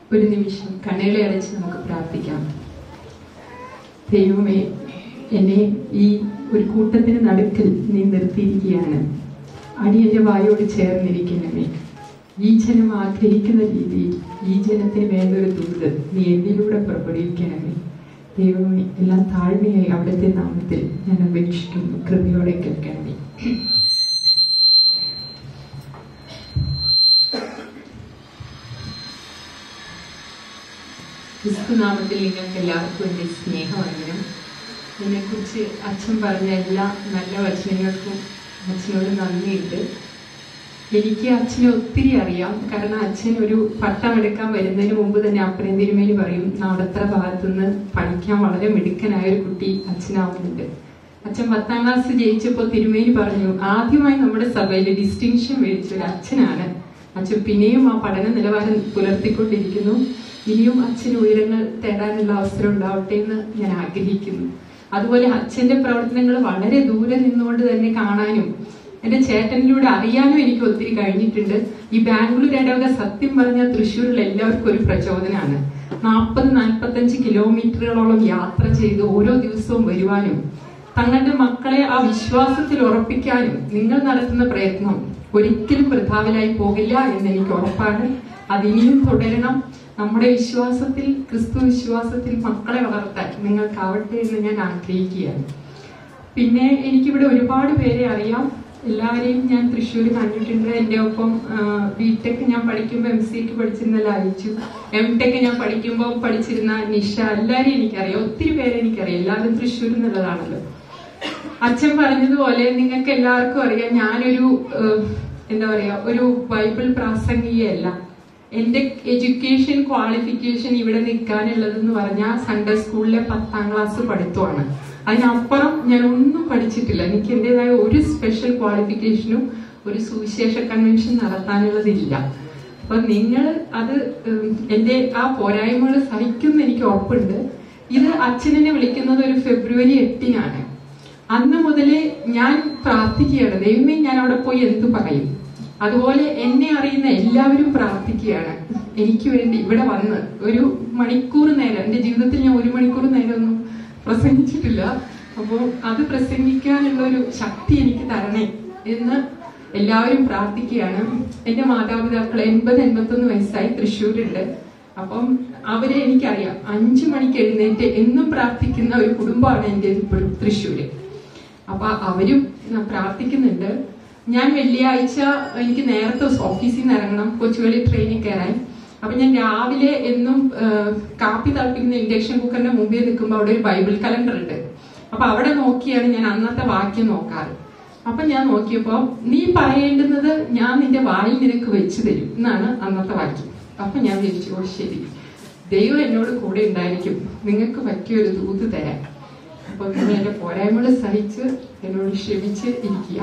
ഒരു നിമിഷം കണ്ണുകളെ അടച്ച് നമുക്ക് പ്രാർത്ഥിക്കാം ദൈവമേ എന്നെ ഈ ഒരു കൂട്ടത്തിന് നടുക്കിൽ നീ നിർത്തിയിരിക്കുകയാണ് അടിയന്റെ വായോട് ചേർന്നിരിക്കണമേ ഈ ജനം ആഗ്രഹിക്കുന്ന രീതിയിൽ ഈ ജനത്തിന് വേണ്ടൊരു ദൂത് നീ എന്നിലൂടെ പുറപ്പെടുവിക്കണമേ ദൈവമേ എല്ലാം താഴ്മയായി അവിടുത്തെ നാമത്തിൽ ഞാൻ അപേക്ഷിക്കുന്നു കൃപയോടെ കേൾക്കണമേ ക്രിസ്തുനാമത്തിൽ നിങ്ങൾക്ക് എല്ലാവർക്കും എൻ്റെ സ്നേഹവന്ദനം എന്നെക്കുറിച്ച് അച്ഛൻ പറഞ്ഞ എല്ലാ നല്ല വചനങ്ങൾക്കും അച്ഛനോട് നന്ദിയുണ്ട് എനിക്ക് അച്ഛനെ ഒത്തിരി അറിയാം കാരണം അച്ഛൻ ഒരു പട്ടം എടുക്കാൻ വരുന്നതിന് മുമ്പ് തന്നെ അപ്പനേ തിരുമേനി പറയും നാടത്ര ഭാഗത്തുനിന്ന് പഠിക്കാൻ വളരെ മിടുക്കനായ ഒരു കുട്ടി അച്ഛനാവുന്നുണ്ട് അച്ഛൻ പത്താം ക്ലാസ് ജയിച്ചപ്പോൾ തിരുമേനി പറഞ്ഞു ആദ്യമായി നമ്മുടെ സഭയിൽ ഡിസ്റ്റിങ്ഷൻ മേടിച്ച ഒരു അച്ഛനാണ് അച്ഛൻ പിന്നെയും ആ പഠന നിലവാരം പുലർത്തിക്കൊണ്ടിരിക്കുന്നു ഇനിയും അച്ഛന് ഉയരങ്ങൾ തേടാനുള്ള അവസരം ഉണ്ടാവട്ടെ എന്ന് ഞാൻ ആഗ്രഹിക്കുന്നു അതുപോലെ അച്ഛന്റെ പ്രവർത്തനങ്ങൾ വളരെ ദൂരെ നിന്നുകൊണ്ട് തന്നെ കാണാനും എന്റെ ചേട്ടനിലൂടെ അറിയാനും എനിക്ക് ഒത്തിരി കഴിഞ്ഞിട്ടുണ്ട് ഈ ബാംഗ്ലൂർ ഇടവക സത്യം പറഞ്ഞ തൃശ്ശൂരിൽ എല്ലാവർക്കും ഒരു പ്രചോദനമാണ് നാൽപ്പത് നാൽപ്പത്തഞ്ച് കിലോമീറ്ററുകളോളം യാത്ര ചെയ്ത് ഓരോ ദിവസവും വരുവാനും തങ്ങളുടെ മക്കളെ ആ വിശ്വാസത്തിൽ ഉറപ്പിക്കാനും നിങ്ങൾ നടത്തുന്ന പ്രയത്നം ഒരിക്കലും വൃഥാവിലായി പോകില്ല എന്ന് എനിക്ക് ഉറപ്പാണ് അതിനിയും തുടരണം നമ്മുടെ വിശ്വാസത്തിൽ ക്രിസ്തു വിശ്വാസത്തിൽ മക്കളെ വളർത്താൻ നിങ്ങൾക്കാവട്ടെ എന്ന് ഞാൻ ആഗ്രഹിക്കുകയാണ് പിന്നെ എനിക്കിവിടെ ഒരുപാട് പേരെ അറിയാം എല്ലാവരെയും ഞാൻ തൃശ്ശൂർ കണ്ടിട്ടുണ്ട് എൻ്റെ ഒപ്പം ബിടെക് ഞാൻ പഠിക്കുമ്പോൾ എം സിക്ക് പഠിച്ചിരുന്ന അയച്ചു എം ടെക് ഞാൻ പഠിക്കുമ്പോൾ പഠിച്ചിരുന്ന നിഷ എല്ലാവരെയും എനിക്കറിയാം ഒത്തിരി പേരെ എനിക്കറിയാം എല്ലാവരും തൃശ്ശൂർ എന്നുള്ളതാണല്ലോ അച്ഛൻ പറഞ്ഞതുപോലെ നിങ്ങൾക്ക് എല്ലാവർക്കും അറിയാം ഞാനൊരു ഏഹ്, എന്താ പറയാ ഒരു ബൈബിൾ പ്രാസംഗികയല്ല എന്റെ എഡ്യൂക്കേഷൻ ക്വാളിഫിക്കേഷൻ ഇവിടെ നിൽക്കാനുള്ളതെന്ന് പറഞ്ഞാൽ സൺഡേ സ്കൂളിലെ പത്താം ക്ലാസ് പഠിത്തമാണ് അതിനപ്പുറം ഞാൻ ഒന്നും പഠിച്ചിട്ടില്ല എനിക്ക് എന്റേതായ ഒരു സ്പെഷ്യൽ ക്വാളിഫിക്കേഷനും ഒരു സുവിശേഷ കൺവെൻഷൻ നടത്താനുള്ളതില്ല അപ്പൊ നിങ്ങൾ അത് ഉം, എന്റെ ആ പോരായ്മകൾ സഹിക്കുമെന്ന് എനിക്ക് ഉറപ്പുണ്ട് ഇത് അച്ഛനെ വിളിക്കുന്നത് ഒരു ഫെബ്രുവരി എട്ടിനാണ് അന്ന് മുതലേ ഞാൻ പ്രാർത്ഥിക്കുകയാണ് ദൈവമേ ഞാൻ അവിടെ പോയി എന്ത് പറയും അതുപോലെ എന്നെ അറിയുന്ന എല്ലാവരും പ്രാർത്ഥിക്കുകയാണ് എനിക്ക് വേണ്ടി ഇവിടെ വന്ന് ഒരു മണിക്കൂർ നേരം എന്റെ ജീവിതത്തിൽ ഞാൻ ഒരു മണിക്കൂർ നേരം ഒന്നും പ്രസംഗിച്ചിട്ടില്ല അപ്പോൾ അത് പ്രസംഗിക്കാനുള്ള ഒരു ശക്തി എനിക്ക് തരണേ എന്ന് എല്ലാവരും പ്രാർത്ഥിക്കുകയാണ് എന്റെ മാതാപിതാക്കൾ എൺപത് എൺപത്തൊന്ന് വയസ്സായി തൃശ്ശൂരുണ്ട് അപ്പം അവരെ എനിക്കറിയാം അഞ്ചു മണിക്ക് എഴുന്നേറ്റ് എന്നും പ്രാർത്ഥിക്കുന്ന ഒരു കുടുംബമാണ് എൻ്റെ ഇപ്പോഴും തൃശ്ശൂര് അപ്പൊ അവരും ഞാൻ പ്രാർത്ഥിക്കുന്നുണ്ട് ഞാൻ വെള്ളിയാഴ്ച എനിക്ക് നേരത്തെ ഓഫീസിൽ നിന്ന് ഇറങ്ങണം കൊച്ചുവേളി ട്രെയിനിൽ കയറാൻ അപ്പൊ ഞാൻ രാവിലെ എന്നും ആ, കാപ്പി തിളപ്പിക്കുന്ന ഇൻഡക്ഷൻ കുക്കറിന്റെ മുമ്പിൽ നിൽക്കുമ്പോൾ അവിടെ ഒരു ബൈബിൾ കലണ്ടർ ഉണ്ട് അപ്പൊ അവിടെ നോക്കിയാണ് ഞാൻ അന്നത്തെ വാക്യം നോക്കാറ് അപ്പൊ ഞാൻ നോക്കിയപ്പോ നീ പറയേണ്ടുന്നത് ഞാൻ നിന്റെ വായിൽ നിനക്ക് വെച്ചു തരും എന്നാണ് അന്നത്തെ വാക്യം അപ്പൊ ഞാൻ വിചാരിച്ചു ഓ ശരി ദൈവം എന്നോട് കൂടെ ഉണ്ടായിരിക്കും നിങ്ങൾക്ക് പറ്റിയ ഒരു ദൂത് തരാം അപ്പൊ നിങ്ങൾ എന്റെ പോരായ്മകൾ സഹിച്ച് എന്നോട് ക്ഷമിച്ച് ഇരിക്കുക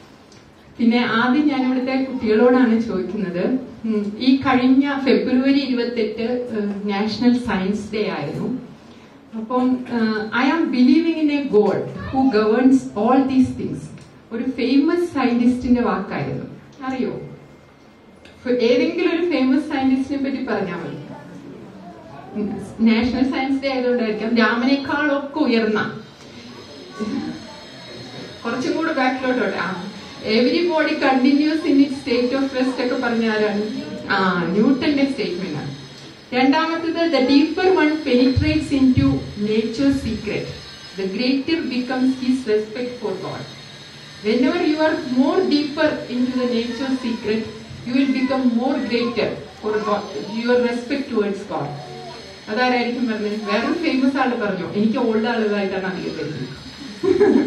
പിന്നെ ആദ്യം ഞാൻ ഇവിടുത്തെ കുട്ടികളോടാണ് ചോദിക്കുന്നത് ഉം, ഈ കഴിഞ്ഞ ഫെബ്രുവരി ഇരുപത്തെട്ട് നാഷണൽ സയൻസ് ഡേ ആയിരുന്നു അപ്പം I am believing in a God who governs all these things ഒരു ഫേമസ് സയന്റിസ്റ്റിന്റെ വാക്കായിരുന്നു അറിയോ ഫ- ഏതെങ്കിലും ഒരു ഫേമസ് സയന്റിസ്റ്റിനെ പറ്റി പറഞ്ഞാൽ മതി നാഷണൽ സയൻസ് ഡേ ആയതുകൊണ്ടായിരിക്കാം രാമനേക്കാളൊക്കെ ഉയർന്ന കുറച്ചും കൂടെ ബാക്കിലോട്ടോട്ടെ ആ everybody continues in it state of rest ഒക്കെ പറഞ്ഞ ആരാണ് ആ ന്യൂട്ടന്റെ സ്റ്റേറ്റ്മെന്റ് ആണ് രണ്ടാമത്തേത് the deeper one penetrates into nature secret the greater becomes his respect for God whenever you are more deeper into the nature secret you will become more greater for God, your respect towards God അതാരായിരിക്കും പറഞ്ഞത് വേറൊരു famous ആള് പറഞ്ഞു എനിക്ക് old ആളുകളായിട്ടാണ് അധികം വരുന്നത്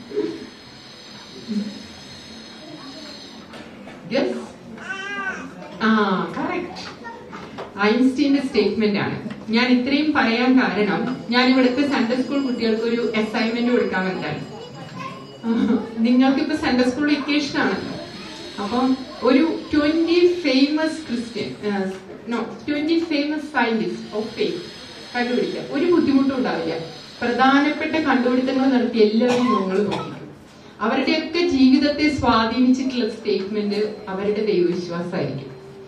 Yes? ആ correct ഐൻസ്റ്റീന്റെ statement ആണ് ഞാൻ ഇത്രയും പറയാൻ കാരണം ഞാൻ ഇവിടുത്തെ സൺഡേ സ്കൂൾ കുട്ടികൾക്ക് ഒരു അസൈൻമെന്റ് കൊടുക്കാൻ വന്നതാണ് നിങ്ങൾക്ക് ഇപ്പൊ സെൻട്രൽ സ്കൂൾ വെക്കേഷൻ ആണല്ലോ അപ്പം ഒരു twenty famous Christian no twenty famous scientist of faith കണ്ടുപിടിക്കുക ഒരു ബുദ്ധിമുട്ടും ഉണ്ടാവില്ല പ്രധാനപ്പെട്ട കണ്ടുപിടുത്തങ്ങൾ നടത്തി എല്ലാവരും നിങ്ങൾ നോക്കിക്കും അവരുടെയൊക്കെ ജീവിതത്തെ സ്വാധീനിച്ചിട്ടുള്ള സ്റ്റേറ്റ്മെന്റ് അവരുടെ ദൈവവിശ്വാസമായിരിക്കും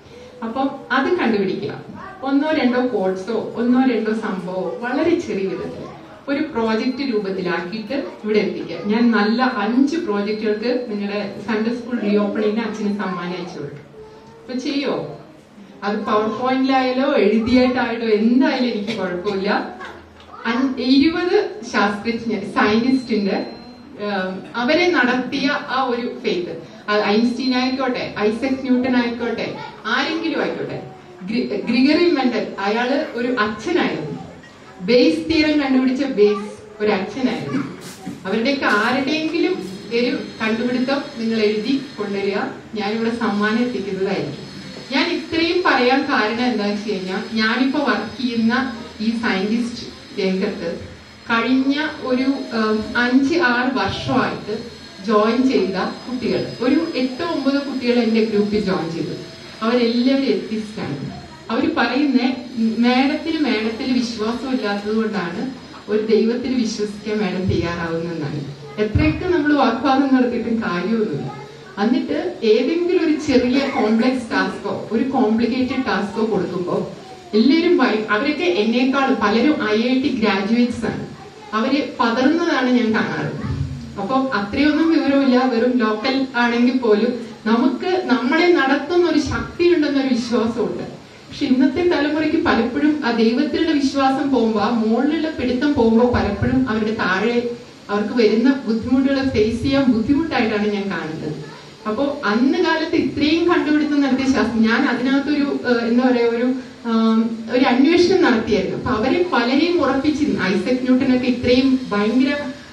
അപ്പം അത് കണ്ടുപിടിക്കുക ഒന്നോ രണ്ടോ കോഡ്സോ ഒന്നോ രണ്ടോ സംഭവമോ വളരെ ചെറിയ വിധത്തിൽ ഒരു പ്രോജക്റ്റ് രൂപത്തിലാക്കിയിട്ട് ഇവിടെ എത്തിക്കുക ഞാൻ നല്ല അഞ്ച് പ്രോജക്റ്റുകൾക്ക് നിങ്ങളുടെ സൺഡേ സ്കൂൾ റീ ഓപ്പണിങ്ങിന് അച്ഛന് സമ്മാനം അയച്ചു കൊടുക്കും അപ്പൊ ചെയ്യോ അത് പവർ പോയിന്റിലായാലോ എഴുതിയായിട്ടായാലോ എന്തായാലും എനിക്ക് കുഴപ്പമില്ല അൻ- ഇരുപത് ശാസ്ത്രജ്ഞ സയന്റിസ്റ്റിന്റെ ഉം, അവരെ നടത്തിയ ആ ഒരു ഫെയ്ത്ത് ഐൻസ്റ്റീൻ ആയിക്കോട്ടെ ഐസക് ന്യൂട്ടൺ ആയിക്കോട്ടെ ആരെങ്കിലും ആയിക്കോട്ടെ ഗ്രി- ഗ്രിഗറി മെന്റൽ അയാള് ഒരു അച്ഛനായിരുന്നു ബേസ് തീരം കണ്ടുപിടിച്ച ബേസ് ഒരു അച്ഛനായിരുന്നു അവരുടെയൊക്കെ ആരുടെയെങ്കിലും ഒരു കണ്ടുപിടുത്തം നിങ്ങൾ എഴുതി കൊണ്ടുവരിക ഞാനിവിടെ സമ്മാനം എത്തിക്കുന്നതായിരിക്കും ഞാൻ ഇത്രയും പറയാൻ കാരണം എന്താണെന്ന് വെച്ച് കഴിഞ്ഞാൽ ഞാനിപ്പോ വർക്ക് ചെയ്യുന്ന ഈ സയന്റിസ്റ്റ് രംഗത്ത് കഴിഞ്ഞ ഒരു ഉം, അഞ്ച് ആറ് വർഷമായിട്ട് ജോയിൻ ചെയ്ത കുട്ടികൾ ഒരു എട്ടോ ഒമ്പതോ കുട്ടികൾ എന്റെ ഗ്രൂപ്പിൽ ജോയിൻ ചെയ്തു അവരെല്ലാവരും എത്തിസ്റ്റാണ് അവർ പറയുന്ന മേഡത്തിന് മേഡത്തിൽ വിശ്വാസം ഇല്ലാത്തത് കൊണ്ടാണ് ഒരു ദൈവത്തിൽ വിശ്വസിക്കാൻ മേഡം തയ്യാറാവുന്നതെന്നാണ് എത്രയൊക്കെ നമ്മൾ വാഗ്വാദം നടത്തിയിട്ടും കാര്യമൊന്നുമില്ല എന്നിട്ട് ഏതെങ്കിലും ഒരു ചെറിയ കോംപ്ലക്സ് ടാസ്കോ ഒരു കോംപ്ലിക്കേറ്റഡ് ടാസ്കോ കൊടുക്കുമ്പോൾ എല്ലാവരും ഭയ- അവരൊക്കെ എന്നേക്കാളും പലരും ഐ ഐ ടി ഗ്രാജുവേറ്റ്സ് ആണ് അവര് പതറുന്നതാണ് ഞാൻ കാണാറ് അപ്പൊ അത്രയൊന്നും വിവരമില്ല വെറും ലോക്കൽ ആണെങ്കിൽ പോലും നമുക്ക് നമ്മളെ നടത്തുന്ന ഒരു ശക്തി ഉണ്ടെന്നൊരു വിശ്വാസമുണ്ട് പക്ഷെ ഇന്നത്തെ തലമുറയ്ക്ക് പലപ്പോഴും ആ ദൈവത്തിലുള്ള വിശ്വാസം പോകുമ്പോൾ ആ മുകളിലുള്ള പിടുത്തം പോകുമ്പോൾ പലപ്പോഴും അവരുടെ താഴെ അവർക്ക് വരുന്ന ബുദ്ധിമുട്ടുകൾ ഫേസ് ചെയ്യാൻ ബുദ്ധിമുട്ടായിട്ടാണ് ഞാൻ കാണുന്നത് അപ്പോ അന്ന് കാലത്ത് ഇത്രയും കണ്ടുപിടുത്തം നടത്തിയ ശാസ്ത്രം ഞാൻ അതിനകത്തൊരു ഏഹ്, എന്താ പറയാ ഒരു ആം, ഒരു അന്വേഷണം നടത്തിയായിരുന്നു അപ്പൊ അവരെ പലരെയും ഉറപ്പിച്ചിരുന്നു ഐസക് ന്യൂട്ടനൊക്കെ ഇത്രയും ഭയങ്കര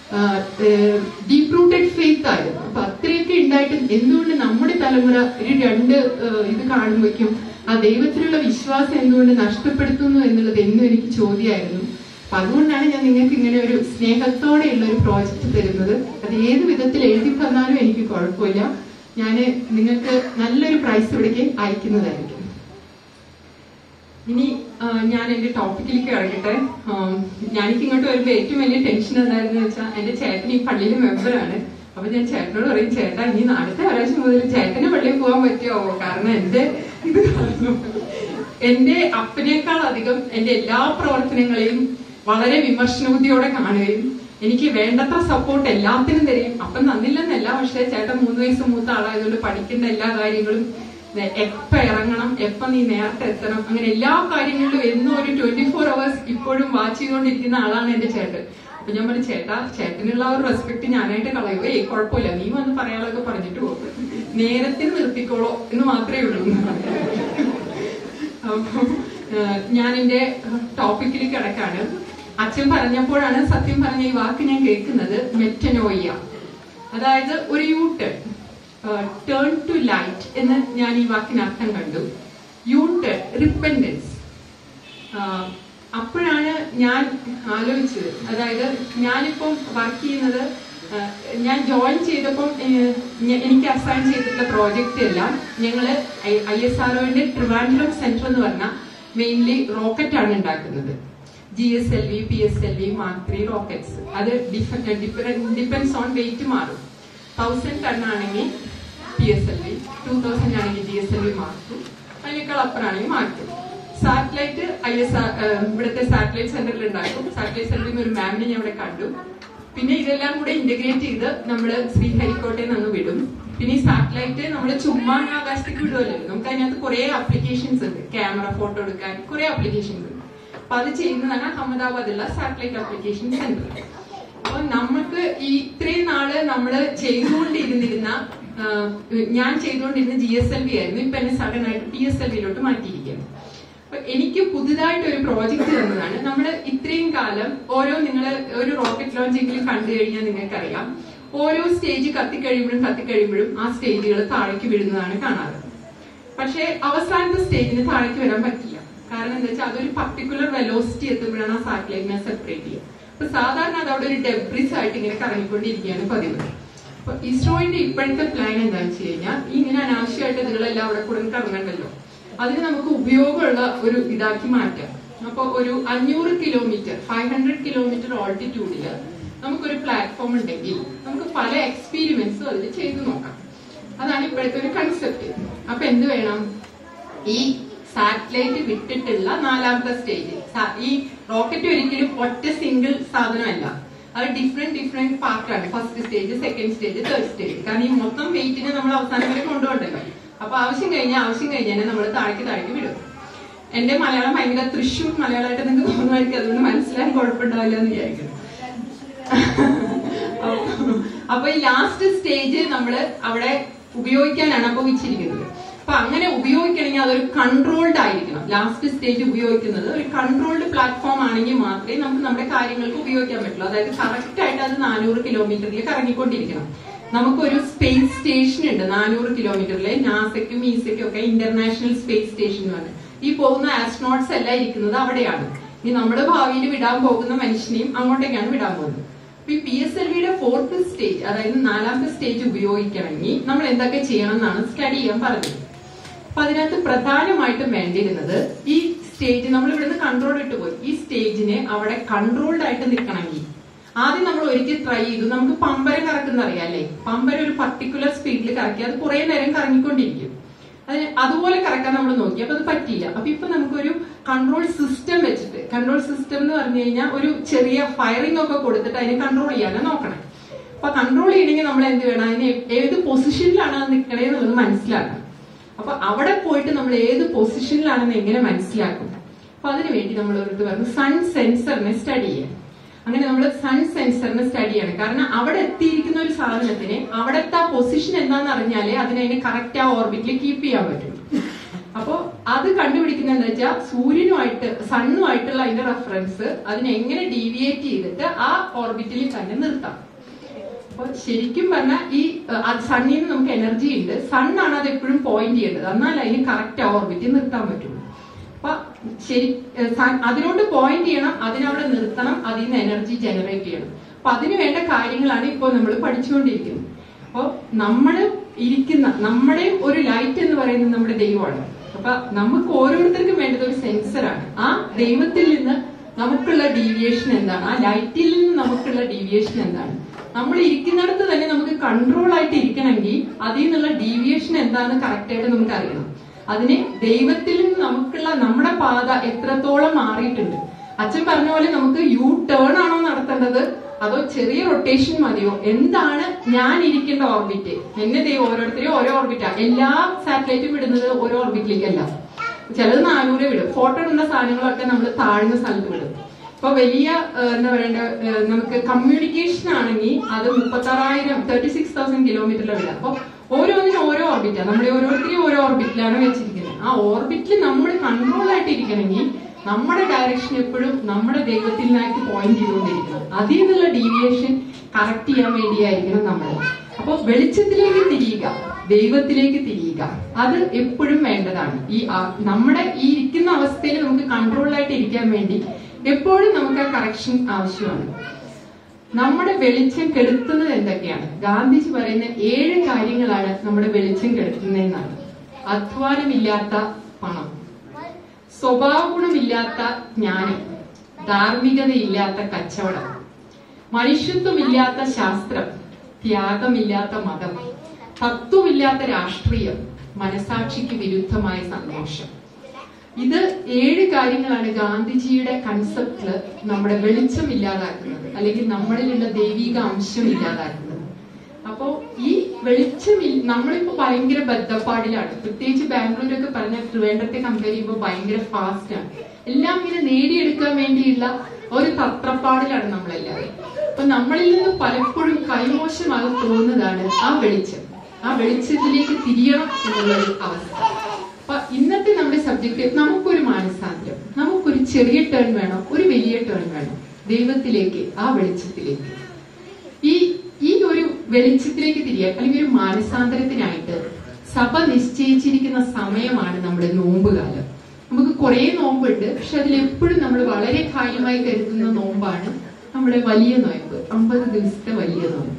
ഡീപ് റൂട്ടഡ് ഫെയ്ത്ത് ആയിരുന്നു അപ്പൊ അത്രയൊക്കെ ഉണ്ടായിട്ട് എന്തുകൊണ്ട് നമ്മുടെ തലമുറ ഒരു രണ്ട് ഏഹ്, ഇത് കാണുമ്പോഴേക്കും ആ ദൈവത്തിലുള്ള വിശ്വാസം എന്തുകൊണ്ട് നഷ്ടപ്പെടുത്തുന്നു എന്നുള്ളത് എന്നും എനിക്ക് ചോദ്യമായിരുന്നു അപ്പൊ അതുകൊണ്ടാണ് ഞാൻ നിങ്ങൾക്ക് ഇങ്ങനെ ഒരു സ്നേഹത്തോടെയുള്ള ഒരു പ്രോജക്റ്റ് തരുന്നത് അത് ഏത് വിധത്തിൽ എഴുതി തന്നാലും എനിക്ക് കുഴപ്പമില്ല ഞാൻ നിങ്ങൾക്ക് നല്ലൊരു പ്രൈസ് ഇവിടേക്ക് അയക്കുന്നതായിരിക്കും ഇനി ആ, ഞാൻ എന്റെ ടോപ്പിക്കിലേക്ക് ഇറങ്ങട്ടെ ആം, ഞാനിക്ക് ഇങ്ങോട്ട് വരുമ്പോ ഏറ്റവും വലിയ ടെൻഷൻ എന്തായിരുന്നു വെച്ചാൽ എന്റെ ചേട്ടൻ ഈ പള്ളിയിലെ മെമ്പറാണ് അപ്പൊ ഞാൻ ചേട്ടനോട് പറയും ചേട്ടാ ഇനി അടുത്ത ആഴ്ച മുതൽ ചേട്ടന് പള്ളിയിൽ പോകാൻ പറ്റുമോ കാരണം എന്റെ ഇത് കാരണം എന്റെ അപ്പനേക്കാൾ അധികം എന്റെ എല്ലാ പ്രവർത്തനങ്ങളെയും വളരെ വിമർശനബുദ്ധിയോടെ കാണുകയും എനിക്ക് വേണ്ടത്ര സപ്പോർട്ട് എല്ലാത്തിനും തരും അപ്പം തന്നില്ലെന്നല്ല പക്ഷേ ചേട്ടൻ മൂന്ന് വയസ്സ് മൂത്ത ആളായതുകൊണ്ട് പഠിക്കുന്ന എല്ലാ കാര്യങ്ങളും ദേ- എപ്പ ഇറങ്ങണം എപ്പ നീ നേരത്തെ എത്തണം അങ്ങനെ എല്ലാ കാര്യങ്ങളിലും എന്നും ഒരു ട്വന്റി ഫോർ അവേഴ്സ് ഇപ്പോഴും വാച്ച് ചെയ്തുകൊണ്ടിരിക്കുന്ന ആളാണ് എന്റെ ചേട്ടൻ അപ്പൊ ഞാൻ പറഞ്ഞു ചേട്ടാ ചേട്ടനുള്ള ആ ഒരു റെസ്പെക്ട് ഞാനായിട്ട് കളയുക ഏയ് കുഴപ്പമില്ല നീ വന്ന് പറയാനൊക്കെ പറഞ്ഞിട്ട് പോകും നേരത്തിന് നിർത്തിക്കോളോ എന്ന് മാത്രമേ ഉള്ളൂ അപ്പം ഏഹ്, ഞാൻ എന്റെ ടോപ്പിക്കിലേക്ക് കിടക്കാണ് അച്ഛൻ പറഞ്ഞപ്പോഴാണ് സത്യം പറഞ്ഞ ഈ വാക്ക് ഞാൻ കേൾക്കുന്നത് മെറ്റനോയ്യ അതായത് ഒരു യൂട്ടേൺ ടേൺ ടു ലൈറ്റ് എന്ന് ഞാൻ ഈ വാക്കിന് അർത്ഥം കണ്ടു യൂട്ടേൺ റിപ്പൻഡൻസ് അപ്പോഴാണ് ഞാൻ ആലോചിച്ചത് അതായത് ഞാനിപ്പം വർക്ക് ചെയ്യുന്നത് ആ, ഞാൻ ജോയിൻ ചെയ്തപ്പം ഏഹ്, ഞ- എനിക്ക് അസൈൻ ചെയ്തിട്ടുള്ള പ്രോജക്റ്റ് എല്ലാം ഞങ്ങള് ഐ എസ് ആർഒന്റെ ട്രിവാൻഡ്രം സെന്റർ എന്ന് പറഞ്ഞ മെയിൻലി റോക്കറ്റ് ആണ് ഉണ്ടാക്കുന്നത് G S L V P S L V mark three rockets അത് ഡിപ്പെൻസ് ഓൺ വെയിറ്റ് മാറും തൗസൻഡ് ടൺ ആണെങ്കിൽ P S L V two thousand ആണെങ്കിൽ G S L V mark two അതിനേക്കാൾ അപ്പുറമാണെങ്കിൽ mark two satellite I S R ഇവിടുത്തെ satellite സെന്ററിൽ ഉണ്ടാക്കും satellite സെന്ററിൽ നിന്ന് ഒരു മാമിനെ ഞാൻ ഇവിടെ കണ്ടു പിന്നെ ഇതെല്ലാം കൂടെ ഇന്റഗ്രേറ്റ് ചെയ്ത് നമ്മൾ ശ്രീഹരിക്കോട്ടയിൽ നിന്ന് വിടും പിന്നെ ഈ സാറ്റലൈറ്റ് നമ്മൾ ചുമ്മാ ആകാശത്തേക്ക് വിടുമല്ലോ നമുക്ക് അതിനകത്ത് കുറെ ആപ്ലിക്കേഷൻസ് ഉണ്ട് ക്യാമറ ഫോട്ടോ എടുക്കാൻ കുറെ ആപ്ലിക്കേഷൻസ് ഉണ്ട് അപ്പൊ അത് ചെയ്യുന്നതാണ് അഹമ്മദാബാദിലുള്ള സാറ്റലൈറ്റ് ആപ്ലിക്കേഷൻ സെന്റർ അപ്പൊ നമുക്ക് ഈ ഇത്രയും നാള് നമ്മള് ചെയ്തുകൊണ്ടിരുന്നിരുന്ന ആ, ഞാൻ ചെയ്തുകൊണ്ടിരുന്ന ജി എസ് എൽ വി ആയിരുന്നു ഇപ്പൊ എന്നെ സഡൻ ആയിട്ട് പി എസ് എൽ വിയിലോട്ട് മാറ്റിയിരിക്കുകയാണ് അപ്പൊ എനിക്ക് പുതുതായിട്ട് ഒരു പ്രോജക്റ്റ് തന്നതാണ് നമ്മൾ ഇത്രയും കാലം ഓരോ നിങ്ങൾ ഒരു റോക്കറ്റ് ലോഞ്ച് എങ്കിലും കണ്ടു കഴിഞ്ഞാൽ നിങ്ങൾക്കറിയാം ഓരോ സ്റ്റേജ് കത്തിക്കഴിയുമ്പോഴും കത്തിക്കഴിയുമ്പോഴും ആ സ്റ്റേജുകൾ താഴേക്ക് വീഴുന്നതാണ് കാണാറ് പക്ഷേ അവസാനത്തെ സ്റ്റേജിന് താഴേക്ക് വരാൻ പറ്റില്ല കാരണം എന്താ വെച്ചാൽ അതൊരു പർട്ടിക്കുലർ വെലോസിറ്റി എത്തുമ്പോഴാണ് ആ സാറ്റലൈറ്റിനെ സെപ്പറേറ്റ് ചെയ്യുക അപ്പൊ സാധാരണ അത് അവിടെ ഒരു ഡെബ്രിസ് ആയിട്ട് ഇങ്ങനെ കറങ്ങിക്കൊണ്ടിരിക്കുകയാണ് പതിവ് അപ്പൊ ഇസ്രോയിന്റെ ഇപ്പോഴത്തെ പ്ലാൻ എന്താണെന്ന് വെച്ച് കഴിഞ്ഞാൽ ഈ ഇങ്ങനെ അനാവശ്യമായിട്ട് ഇതുകളെല്ലാം അവിടെ കൂടെ കറങ്ങണ്ടല്ലോ അതിന് നമുക്ക് ഉപയോഗമുള്ള ഒരു ഇതാക്കി മാറ്റാം അപ്പൊ ഒരു അഞ്ഞൂറ് കിലോമീറ്റർ ഫൈവ് ഹൺഡ്രഡ് കിലോമീറ്റർ ഓൾട്ടിറ്റ്യൂഡില് നമുക്കൊരു പ്ലാറ്റ്ഫോം ഉണ്ടെങ്കിൽ നമുക്ക് പല എക്സ്പീരിമെന്റ്സും അതിൽ ചെയ്തു നോക്കാം അതാണ് ഇപ്പോഴത്തെ ഒരു കൺസെപ്റ്റ് അപ്പൊ എന്ത് വേണം ഈ സാറ്റലൈറ്റ് വിട്ടിട്ടുള്ള നാലാമത്തെ സ്റ്റേജ് ഈ റോക്കറ്റ് ഒരിക്കലും ഒറ്റ സിംഗിൾ സാധനമല്ല അത് ഡിഫറെന്റ് ഡിഫറെന്റ് പാർട്ടാണ് first stage second stage third stage കാരണം ഈ മൊത്തം വെയിറ്റിനെ നമ്മൾ അവസാനം വരെ കൊണ്ടുപോകണ്ടല്ലോ അപ്പൊ ആവശ്യം കഴിഞ്ഞാൽ ആവശ്യം കഴിഞ്ഞാൽ നമ്മൾ താഴേക്ക് താഴേക്ക് വിടും എന്റെ മലയാളം ഭയങ്കര തൃശ്ശൂർ മലയാളമായിട്ട് നിങ്ങൾക്ക് തോന്നുമായിരിക്കും അതുകൊണ്ട് മനസ്സിലാൻ കുഴപ്പമുണ്ടാവില്ല എന്ന് വിചാരിക്കുന്നു അപ്പൊ- അപ്പൊ ഈ ലാസ്റ്റ് സ്റ്റേജ് നമ്മൾ അവിടെ ഉപയോഗിക്കാനാണ് അപ്പൊ വെച്ചിരിക്കുന്നത് അപ്പൊ അങ്ങനെ ഉപയോഗിക്കണമെങ്കിൽ അതൊരു കൺട്രോൾഡ് ആയിരിക്കണം ലാസ്റ്റ് സ്റ്റേജ് ഉപയോഗിക്കുന്നത് ഒരു കൺട്രോൾഡ് പ്ലാറ്റ്ഫോം ആണെങ്കിൽ മാത്രമേ നമുക്ക് നമ്മുടെ കാര്യങ്ങൾക്ക് ഉപയോഗിക്കാൻ പറ്റുള്ളൂ അതായത് കറക്റ്റ് ആയിട്ട് അത് നാനൂറ് കിലോമീറ്ററിൽ കറങ്ങിക്കൊണ്ടിരിക്കണം നമുക്കൊരു സ്പേസ് സ്റ്റേഷൻ ഉണ്ട് നാനൂറ് കിലോമീറ്ററിലെ നാസയ്ക്കും ഈസയ്ക്കും ഒക്കെ ഇന്റർനാഷണൽ സ്പേസ് സ്റ്റേഷൻ എന്ന് പറഞ്ഞത് ഈ പോകുന്ന ആസ്ട്രോണട്സ് എല്ലാം ഇരിക്കുന്നത് അവിടെയാണ് ഇനി നമ്മുടെ ഭാവിയിൽ വിടാൻ പോകുന്ന മനുഷ്യനെയും അങ്ങോട്ടേക്കാണ് വിടാൻ പോകുന്നത് അപ്പൊ ഈ പി എസ് എൽ വിയുടെ ഫോർത്ത് സ്റ്റേജ് അതായത് നാലാമത്തെ സ്റ്റേജ് ഉപയോഗിക്കണമെങ്കിൽ നമ്മൾ എന്തൊക്കെ ചെയ്യണം എന്നാണ് സ്റ്റഡി ചെയ്യാൻ പറഞ്ഞത് അപ്പൊ അതിനകത്ത് പ്രധാനമായിട്ടും വേണ്ടിയിരുന്നത് ഈ സ്റ്റേജ് നമ്മൾ ഇവിടുന്ന് കൺട്രോൾ ഇട്ട് പോയി ഈ സ്റ്റേജിനെ അവിടെ കൺട്രോൾഡ് ആയിട്ട് നിൽക്കണമെങ്കിൽ ആദ്യം നമ്മൾ ഒരിക്കൽ ട്രൈ ചെയ്തു നമുക്ക് പമ്പരം കറക്കുന്ന അറിയാം അല്ലേ പമ്പരം ഒരു പർട്ടിക്കുലർ സ്പീഡിൽ കറക്കി അത് കുറെ നേരം കറങ്ങിക്കൊണ്ടിരിക്കും അതിന് അതുപോലെ കറക്കാൻ നമ്മൾ നോക്കി അപ്പൊ അത് പറ്റിയില്ല അപ്പൊ ഇപ്പൊ നമുക്കൊരു കൺട്രോൾ സിസ്റ്റം വെച്ചിട്ട് കൺട്രോൾ സിസ്റ്റം എന്ന് പറഞ്ഞു കഴിഞ്ഞാൽ ഒരു ചെറിയ ഫയറിംഗ് ഒക്കെ കൊടുത്തിട്ട് അതിനെ കൺട്രോൾ ചെയ്യാനാണ് നോക്കണം അപ്പൊ കൺട്രോൾ ചെയ്യണമെങ്കിൽ നമ്മൾ എന്ത് വേണം അതിന് ഏത് പൊസിഷനിലാണ് അത് നിൽക്കണേ എന്നുള്ളത് മനസ്സിലാക്കണം അപ്പൊ അവിടെ പോയിട്ട് നമ്മൾ ഏത് പൊസിഷനിലാണെന്ന് എങ്ങനെ മനസ്സിലാക്കും അപ്പൊ അതിനു വേണ്ടി നമ്മൾ ഒരു പറഞ്ഞു സൺ സെൻസറിനെ സ്റ്റഡി ചെയ്യാൻ അങ്ങനെ നമ്മൾ സൺ സെൻസറിനെ സ്റ്റഡി ചെയ്യണം കാരണം അവിടെ എത്തിയിരിക്കുന്ന ഒരു സാധനത്തിന് അവിടുത്തെ ആ പൊസിഷൻ എന്താന്ന് അറിഞ്ഞാലേ അതിനെ അതിനെ കറക്റ്റ് ആ ഓർബിറ്റിൽ കീപ്പ് ചെയ്യാൻ പറ്റും അപ്പോ അത് കണ്ടുപിടിക്കുന്നത് എന്താ വെച്ചാൽ സൂര്യനുമായിട്ട് സണ്ണുമായിട്ടുള്ള അതിന്റെ റെഫറൻസ് അതിനെ എങ്ങനെ ഡീവിയേറ്റ് ചെയ്തിട്ട് ആ ഓർബിറ്റിൽ തന്നെ നിർത്താം അപ്പൊ ശരിക്കും പറഞ്ഞാൽ ഈ സണ്ണിൽ നിന്ന് നമുക്ക് എനർജി ഉണ്ട് സണ്ണാണ് അത് എപ്പോഴും പോയിന്റ് ചെയ്യേണ്ടത് എന്നാൽ അതിന് കറക്റ്റ് ഓർബിറ്റിൽ നിർത്താൻ പറ്റുള്ളൂ അപ്പൊ ശരി ഏ, sun- അതിലോട്ട് പോയിന്റ് ചെയ്യണം അതിനവിടെ നിർത്തണം അതിൽ നിന്ന് എനർജി ജനറേറ്റ് ചെയ്യണം അപ്പൊ അതിന് വേണ്ട കാര്യങ്ങളാണ് ഇപ്പോൾ നമ്മൾ പഠിച്ചുകൊണ്ടിരിക്കുന്നത് അപ്പൊ നമ്മൾ ഇരിക്കുന്ന നമ്മുടെ ഒരു ലൈറ്റ് എന്ന് പറയുന്നത് നമ്മുടെ ദൈവമാണ് അപ്പൊ നമുക്ക് ഓരോരുത്തർക്കും വേണ്ടത് ഒരു സെൻസറാണ് ആ ദൈവത്തിൽ നിന്ന് നമുക്കുള്ള ഡീവിയേഷൻ എന്താണ് ആ ലൈറ്റിൽ നിന്ന് നമുക്കുള്ള ഡീവിയേഷൻ എന്താണ് നമ്മൾ ഇരിക്കുന്നിടത്ത് തന്നെ നമുക്ക് കൺട്രോൾ ആയിട്ട് ഇരിക്കണമെങ്കിൽ അതിൽ നിന്നുള്ള ഡീവിയേഷൻ എന്താണെന്ന് കറക്റ്റ് ആയിട്ട് നമുക്ക് അറിയണം അതിന് ദൈവത്തിൽ നിന്ന് നമുക്കുള്ള നമ്മുടെ പാത എത്രത്തോളം മാറിയിട്ടുണ്ട് അച്ഛൻ പറഞ്ഞ പോലെ നമുക്ക് യു ടേൺ ആണോ നടത്തേണ്ടത് അതോ ചെറിയ റൊട്ടേഷൻ മതിയോ എന്താണ് ഞാൻ ഇരിക്കേണ്ട ഓർബിറ്റ് എന്നെ ദൈവം ഓരോരുത്തരെയും ഓരോ ഓർബിറ്റാ എല്ലാ സാറ്റലൈറ്റും വിടുന്നത് ഓരോ ഓർബിറ്റിലേക്കല്ല ചിലത് നാനൂറ് വിടും ഫോട്ടോ ഇടുന്ന സാധനങ്ങളൊക്കെ നമ്മൾ താഴ്ന്ന സ്ഥലത്ത് വിടും ഇപ്പൊ വലിയ ഏഹ്, എന്താ പറയണ്ട ഏഹ്, നമുക്ക് കമ്മ്യൂണിക്കേഷൻ ആണെങ്കിൽ അത് മുപ്പത്താറായിരം തേർട്ടി സിക്സ് തൗസൻഡ് കിലോമീറ്ററിൽ വിടാം അപ്പൊ ഓരോന്നിനും ഓരോ ഓർബിറ്റാണ് നമ്മുടെ ഓരോരുത്തരെയും ഓരോ ഓർബിറ്റിലാണ് വെച്ചിരിക്കുന്നത് ആ ഓർബിറ്റിൽ നമ്മൾ കൺട്രോൾ ആയിട്ട് ഇരിക്കണമെങ്കിൽ നമ്മുടെ ഡയറക്ഷൻ എപ്പോഴും നമ്മുടെ ദൈവത്തിനായിട്ട് പോയിന്റ് ചെയ്തുകൊണ്ടിരിക്കണം അതിൽ നിന്നുള്ള ഡീവിയേഷൻ കറക്റ്റ് ചെയ്യാൻ വേണ്ടിയായിരിക്കണം നമ്മൾ അപ്പൊ വെളിച്ചത്തിലേക്ക് തിരിയുക ദൈവത്തിലേക്ക് തിരിയുക അത് എപ്പോഴും വേണ്ടതാണ് ഈ ആ- നമ്മുടെ ഈ ഇരിക്കുന്ന അവസ്ഥയിൽ നമുക്ക് കൺട്രോൾ ആയിട്ട് ഇരിക്കാൻ വേണ്ടി എപ്പോഴും നമുക്ക് ആ കറക്ഷൻ ആവശ്യമാണ് നമ്മുടെ വെളിച്ചം കെടുത്തുന്നത് എന്തൊക്കെയാണ് ഗാന്ധിജി പറയുന്ന ഏഴ് കാര്യങ്ങളാണ് നമ്മുടെ വെളിച്ചം കെടുത്തുന്നതെന്നാണ് അധ്വാനമില്ലാത്ത പണം സ്വഭാവ ഗുണമില്ലാത്ത ജ്ഞാനം ധാർമ്മികതയില്ലാത്ത കച്ചവടം മനുഷ്യത്വമില്ലാത്ത ശാസ്ത്രം ത്യാഗമില്ലാത്ത മതം തത്വമില്ലാത്ത രാഷ്ട്രീയം മനസാക്ഷിക്ക് വിരുദ്ധമായ സന്തോഷം ഇത് ഏഴ് കാര്യങ്ങളാണ് ഗാന്ധിജിയുടെ കൺസെപ്റ്റില് നമ്മുടെ വെളിച്ചം ഇല്ലാതാക്കുന്നത് അല്ലെങ്കിൽ നമ്മളിലുള്ള ദൈവിക അംശം ഇല്ലാതാക്കുന്നത് അപ്പോ ഈ വെളിച്ചം ഇൽ- നമ്മളിപ്പോ ഭയങ്കര ബദ്ധപ്പാടിലാണ് പ്രത്യേകിച്ച് ബാംഗ്ലൂരൊക്കെ പറഞ്ഞ ട്രിവേണ്ടത്തെ കമ്പയർ ചെയ്യുമ്പോൾ ഭയങ്കര ഫാസ്റ്റ് ആണ് എല്ലാം ഇങ്ങനെ നേടിയെടുക്കാൻ വേണ്ടിയുള്ള ഒരു തത്രപ്പാടിലാണ് നമ്മളെല്ലാവരും അപ്പൊ നമ്മളിൽ നിന്ന് പലപ്പോഴും കൈമോശമായി തോന്നുന്നതാണ് ആ വെളിച്ചം ആ വെളിച്ചത്തിലേക്ക് തിരിയണം എന്നുള്ള ഒരു അവസ്ഥ അപ്പൊ ഇന്നത്തെ നമ്മുടെ സബ്ജക്ട് നമുക്കൊരു മാനസാന്തരം നമുക്കൊരു ചെറിയ ടേൺ വേണം ഒരു വലിയ ടേൺ വേണം ദൈവത്തിലേക്ക് ആ വെളിച്ചത്തിലേക്ക് ഈ ഈ ഒരു വെളിച്ചത്തിലേക്ക് തിരിയാൻ അല്ലെങ്കിൽ ഒരു മാനസാന്തരത്തിനായിട്ട് സഭ നിശ്ചയിച്ചിരിക്കുന്ന സമയമാണ് നമ്മുടെ നോമ്പുകാലം നമുക്ക് കുറെ നോമ്പുണ്ട് പക്ഷെ അതിലെപ്പോഴും നമ്മൾ വളരെ കാര്യമായി കരുതുന്ന നോമ്പാണ് നമ്മുടെ വലിയ നോയമ്പ് അമ്പത് ദിവസത്തെ വലിയ നോയമ്പ്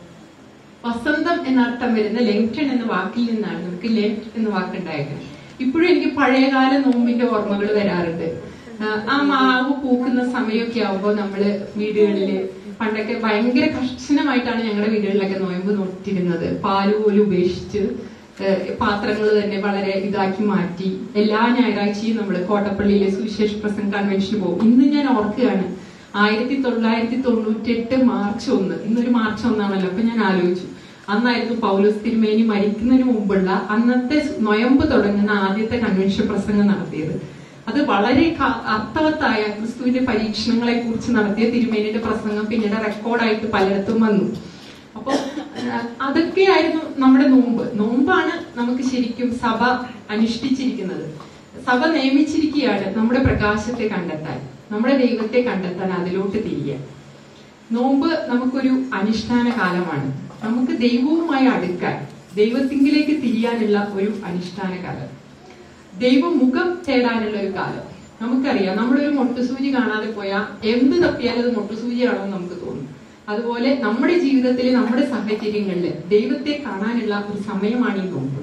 വസന്തം എന്നർത്ഥം വരുന്ന ലെങ്ടൺ എന്ന വാക്കിൽ നിന്നാണ് നമുക്ക് ലെങ്ത് എന്ന വാക്കുണ്ടായത് ഇപ്പോഴും എനിക്ക് പഴയകാല നോമ്പിന്റെ ഓർമ്മകൾ വരാറുണ്ട് ആ, ആ മാവ് പൂക്കുന്ന സമയമൊക്കെ ആവുമ്പോൾ നമ്മള് വീടുകളില് പണ്ടൊക്കെ ഭയങ്കര കർശനമായിട്ടാണ് ഞങ്ങളുടെ വീടുകളിലൊക്കെ നോയമ്പ് നോറ്റിരുന്നത് പാല് പോലും ഉപേക്ഷിച്ച് പാത്രങ്ങൾ തന്നെ വളരെ ഇതാക്കി മാറ്റി എല്ലാ ഞായറാഴ്ചയും നമ്മൾ കോട്ടപ്പള്ളിയിലെ സുവിശേഷ പ്രസംഗ കൺവെൻഷന് പോകും ഇന്ന് ഞാൻ ഓർക്കുകയാണ് ആയിരത്തി തൊള്ളായിരത്തി തൊണ്ണൂറ്റെട്ട് മാർച്ച് ഒന്ന് ഇന്നൊരു മാർച്ച് ഒന്നാണല്ലോ അപ്പൊ ഞാൻ ആലോചിച്ചു അന്നായിരുന്നു പൗലോസ് തിരുമേനി മരിക്കുന്നതിന് മുമ്പുള്ള അന്നത്തെ നൊയമ്പ് തുടങ്ങുന്ന ആദ്യത്തെ കൺവെൻഷൻ പ്രസംഗം നടത്തിയത് അത് വളരെ ക- അർത്ഥവത്തായ ക്രിസ്തുവിന്റെ പരീക്ഷണങ്ങളെ കുറിച്ച് നടത്തിയ തിരുമേനിയുടെ പ്രസംഗം പിന്നീട് റെക്കോർഡായിട്ട് പലയിടത്തും വന്നു അപ്പൊ ആ, അതൊക്കെയായിരുന്നു നമ്മുടെ നോമ്പ് നോമ്പാണ് നമുക്ക് ശരിക്കും സഭ അനുഷ്ഠിച്ചിരിക്കുന്നത് സഭ നിയമിച്ചിരിക്കുകയാണ് നമ്മുടെ പ്രകാശത്തെ കണ്ടെത്താൻ നമ്മുടെ ദൈവത്തെ കണ്ടെത്താൻ അതിലോട്ട് തിരിയാൻ നോമ്പ് നമുക്കൊരു അനുഷ്ഠാന കാലമാണ് നമുക്ക് ദൈവവുമായി അടുക്കാൻ ദൈവത്തിങ്കിലേക്ക് തിരിയാനുള്ള ഒരു അനുഷ്ഠാന കാലം ദൈവമുഖം തേടാനുള്ള ഒരു കാലം നമുക്കറിയാം നമ്മളൊരു മൊട്ടുസൂചി കാണാതെ പോയാൽ എന്ത് തപ്പിയാലും അത് മൊട്ടുസൂചിയാണെന്ന് നമുക്ക് തോന്നും അതുപോലെ നമ്മുടെ ജീവിതത്തിലെ നമ്മുടെ സാഹചര്യങ്ങളിൽ ദൈവത്തെ കാണാനുള്ള ഒരു സമയമാണ് ഈ നോമ്പ്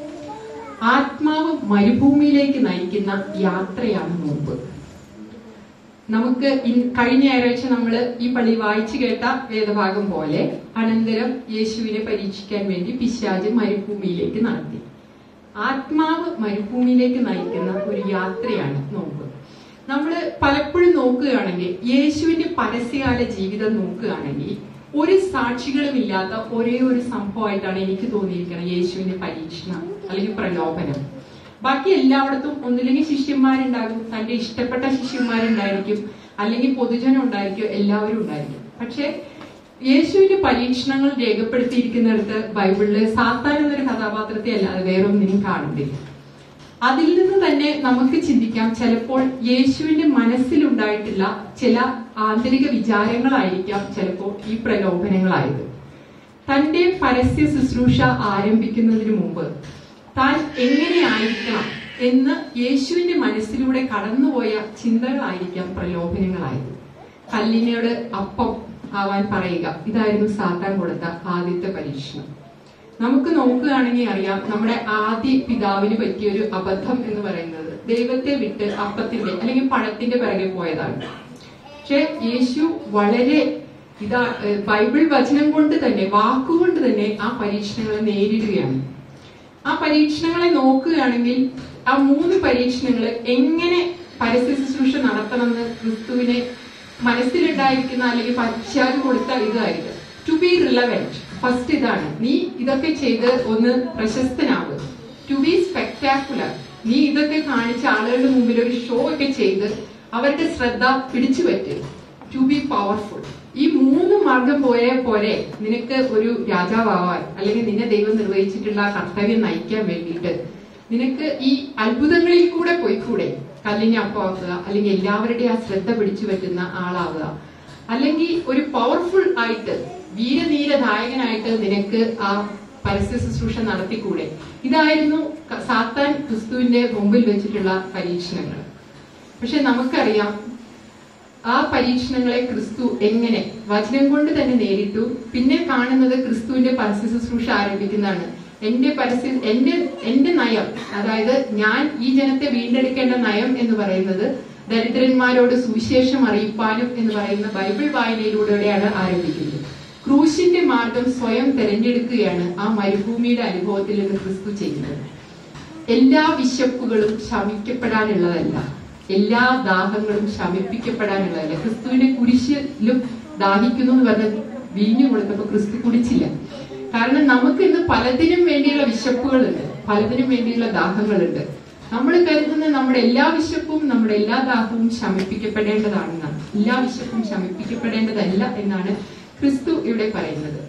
ആത്മാവ് മരുഭൂമിയിലേക്ക് നയിക്കുന്ന യാത്രയാണ് നോമ്പ് നമുക്ക് ഇൻ- കഴിഞ്ഞ ഞായറാഴ്ച നമ്മൾ ഈ പള്ളി വായിച്ചു കേട്ട വേദഭാഗം പോലെ അനന്തരം യേശുവിനെ പരീക്ഷിക്കാൻ വേണ്ടി പിശാജ് മരുഭൂമിയിലേക്ക് നടത്തി ആത്മാവ് മരുഭൂമിയിലേക്ക് നയിക്കുന്ന ഒരു യാത്രയാണ് നോമ്പ് നമ്മൾ പലപ്പോഴും നോക്കുകയാണെങ്കിൽ യേശുവിന്റെ പരസ്യകാല ജീവിതം നോക്കുകയാണെങ്കിൽ ഒരു സാക്ഷികളും ഇല്ലാത്ത ഒരേ ഒരു സംഭവമായിട്ടാണ് എനിക്ക് തോന്നിയിരിക്കുന്നത് യേശുവിന്റെ പരീക്ഷണം അല്ലെങ്കിൽ പ്രലോഭനം ബാക്കി എല്ലായിടത്തും ഒന്നില്ലെങ്കിൽ ശിഷ്യന്മാരുണ്ടാകും തന്റെ ഇഷ്ടപ്പെട്ട ശിഷ്യന്മാരുണ്ടായിരിക്കും അല്ലെങ്കിൽ പൊതുജനം ഉണ്ടായിരിക്കും എല്ലാവരും ഉണ്ടായിരിക്കും പക്ഷെ യേശുവിന്റെ പരീക്ഷണങ്ങൾ രേഖപ്പെടുത്തിയിരിക്കുന്നിടത്ത് ബൈബിളില് സാത്താൻ എന്നൊരു കഥാപാത്രത്തെ അല്ലാതെ വേറൊന്നിനും കാണുന്നില്ല അതിൽ നിന്ന് തന്നെ നമുക്ക് ചിന്തിക്കാം ചിലപ്പോൾ യേശുവിന്റെ മനസ്സിലുണ്ടായിട്ടുള്ള ചില ആന്തരിക വിചാരങ്ങളായിരിക്കാം ചിലപ്പോൾ ഈ പ്രലോഭനങ്ങളായത് തന്റെ പരസ്യ ശുശ്രൂഷ ആരംഭിക്കുന്നതിന് മുമ്പ് താൻ എങ്ങനെയായിരിക്കണം എന്ന് യേശുവിന്റെ മനസ്സിലൂടെ കടന്നുപോയ ചിന്തകളായിരിക്കാം പ്രലോഭനങ്ങളായത് കല്ലിനോട് അപ്പം ആവാൻ പറയുക ഇതായിരുന്നു സാത്താൻ കൊടുത്ത ആദ്യത്തെ പരീക്ഷണം നമുക്ക് നോക്കുകയാണെങ്കിൽ അറിയാം നമ്മുടെ ആദ്യ പിതാവിന് പറ്റിയ ഒരു അബദ്ധം എന്ന് പറയുന്നത് ദൈവത്തെ വിട്ട് അപ്പത്തിന്റെ അല്ലെങ്കിൽ പഴത്തിന്റെ പിറകെ പോയതാണ് പക്ഷെ യേശു വളരെ ഇതാ ഏഹ് ബൈബിൾ വചനം കൊണ്ട് തന്നെ വാക്കുകൊണ്ട് തന്നെ ആ പരീക്ഷണങ്ങളെ നേരിടുകയാണ് ആ പരീക്ഷണങ്ങളെ നോക്കുകയാണെങ്കിൽ ആ മൂന്ന് പരീക്ഷണങ്ങൾ എങ്ങനെ പരസ്യ ശുശ്രൂഷ നടത്തണമെന്ന് ക്രിസ്തുവിനെ മനസ്സിലുണ്ടായിരിക്കുന്ന അല്ലെങ്കിൽ പശ്ചാത്തലം കൊടുത്ത ഇതായിരുന്നു ടു ബി റിലവൻറ്റ് ഫസ്റ്റ് ഇതാണ് നീ ഇതൊക്കെ ചെയ്ത് ഒന്ന് പ്രശസ്തനാവുക ടു ബി സ്പെക്ടാക്കുലർ നീ ഇതൊക്കെ കാണിച്ച ആളുകളുടെ മുമ്പിൽ ഒരു ഷോ ഒക്കെ ചെയ്ത് അവരുടെ ശ്രദ്ധ പിടിച്ചു പറ്റുക ടു ബി പവർഫുൾ ഈ മൂന്ന് മാർഗം പോയാൽ പോരെ നിനക്ക് ഒരു രാജാവാൻ അല്ലെങ്കിൽ നിന്നെ ദൈവം നിർവഹിച്ചിട്ടുള്ള ആ കർത്തവ്യം നയിക്കാൻ വേണ്ടിയിട്ട് നിനക്ക് ഈ അത്ഭുതങ്ങളിൽ കൂടെ പോയിക്കൂടെ കല്ലിനെ അപ്പമാക്കുക അല്ലെങ്കിൽ എല്ലാവരുടെയും ആ ശ്രദ്ധ പിടിച്ചു പറ്റുന്ന ആളാവുക അല്ലെങ്കിൽ ഒരു പവർഫുൾ ആയിട്ട് വീരനീരദായകനായിട്ട് നിനക്ക് ആ പരസ്യ ശുശ്രൂഷ നടത്തിക്കൂടെ ഇതായിരുന്നു ക- സാത്താൻ ക്രിസ്തുവിന്റെ മുമ്പിൽ വെച്ചിട്ടുള്ള പരീക്ഷണങ്ങൾ പക്ഷെ നമുക്കറിയാം ആ പരീക്ഷണങ്ങളെ ക്രിസ്തു എങ്ങനെ വചനം കൊണ്ട് തന്നെ നേരിട്ടു പിന്നെ കാണുന്നത് ക്രിസ്തുവിന്റെ പരസ്യ ശുശ്രൂഷ ആരംഭിക്കുന്നതാണ് എന്റെ പരസ്യ എന്റെ എന്റെ നയം അതായത് ഞാൻ ഈ ജനത്തെ വീണ്ടെടുക്കേണ്ട നയം എന്ന് പറയുന്നത് ദരിദ്രന്മാരോട് സുവിശേഷം അറിയിപ്പാനും എന്ന് പറയുന്ന ബൈബിൾ വായനയിലൂടെയാണ് ആരംഭിക്കുന്നത് ക്രൂശിന്റെ മാർഗം സ്വയം തെരഞ്ഞെടുക്കുകയാണ് ആ മരുഭൂമിയുടെ അനുഭവത്തിൽ നിന്ന് ക്രിസ്തു ചെയ്യുന്നത് എല്ലാ വിശപ്പുകളും ശമിക്കപ്പെടാനുള്ളതല്ല എല്ലാ ദാഹങ്ങളും ശമിപ്പിക്കപ്പെടാനുള്ളതല്ല ക്രിസ്തുവിന്റെ കുരിശിലും ദാഹിക്കുന്നു എന്ന് പറഞ്ഞ വീഞ്ഞു കൊടുത്തപ്പോ ക്രിസ്തു കുടിച്ചില്ല കാരണം നമുക്ക് ഇന്ന് പലതിനും വേണ്ടിയുള്ള വിശപ്പുകളുണ്ട് പലതിനും വേണ്ടിയുള്ള ദാഹങ്ങളുണ്ട് നമ്മൾ കരുതുന്ന നമ്മുടെ എല്ലാ വിശപ്പും നമ്മുടെ എല്ലാ ദാഹവും ശമിപ്പിക്കപ്പെടേണ്ടതാണെന്നാണ് എല്ലാ വിശപ്പും ശമിപ്പിക്കപ്പെടേണ്ടതല്ല എന്നാണ് ക്രിസ്തു ഇവിടെ പറയുന്നത്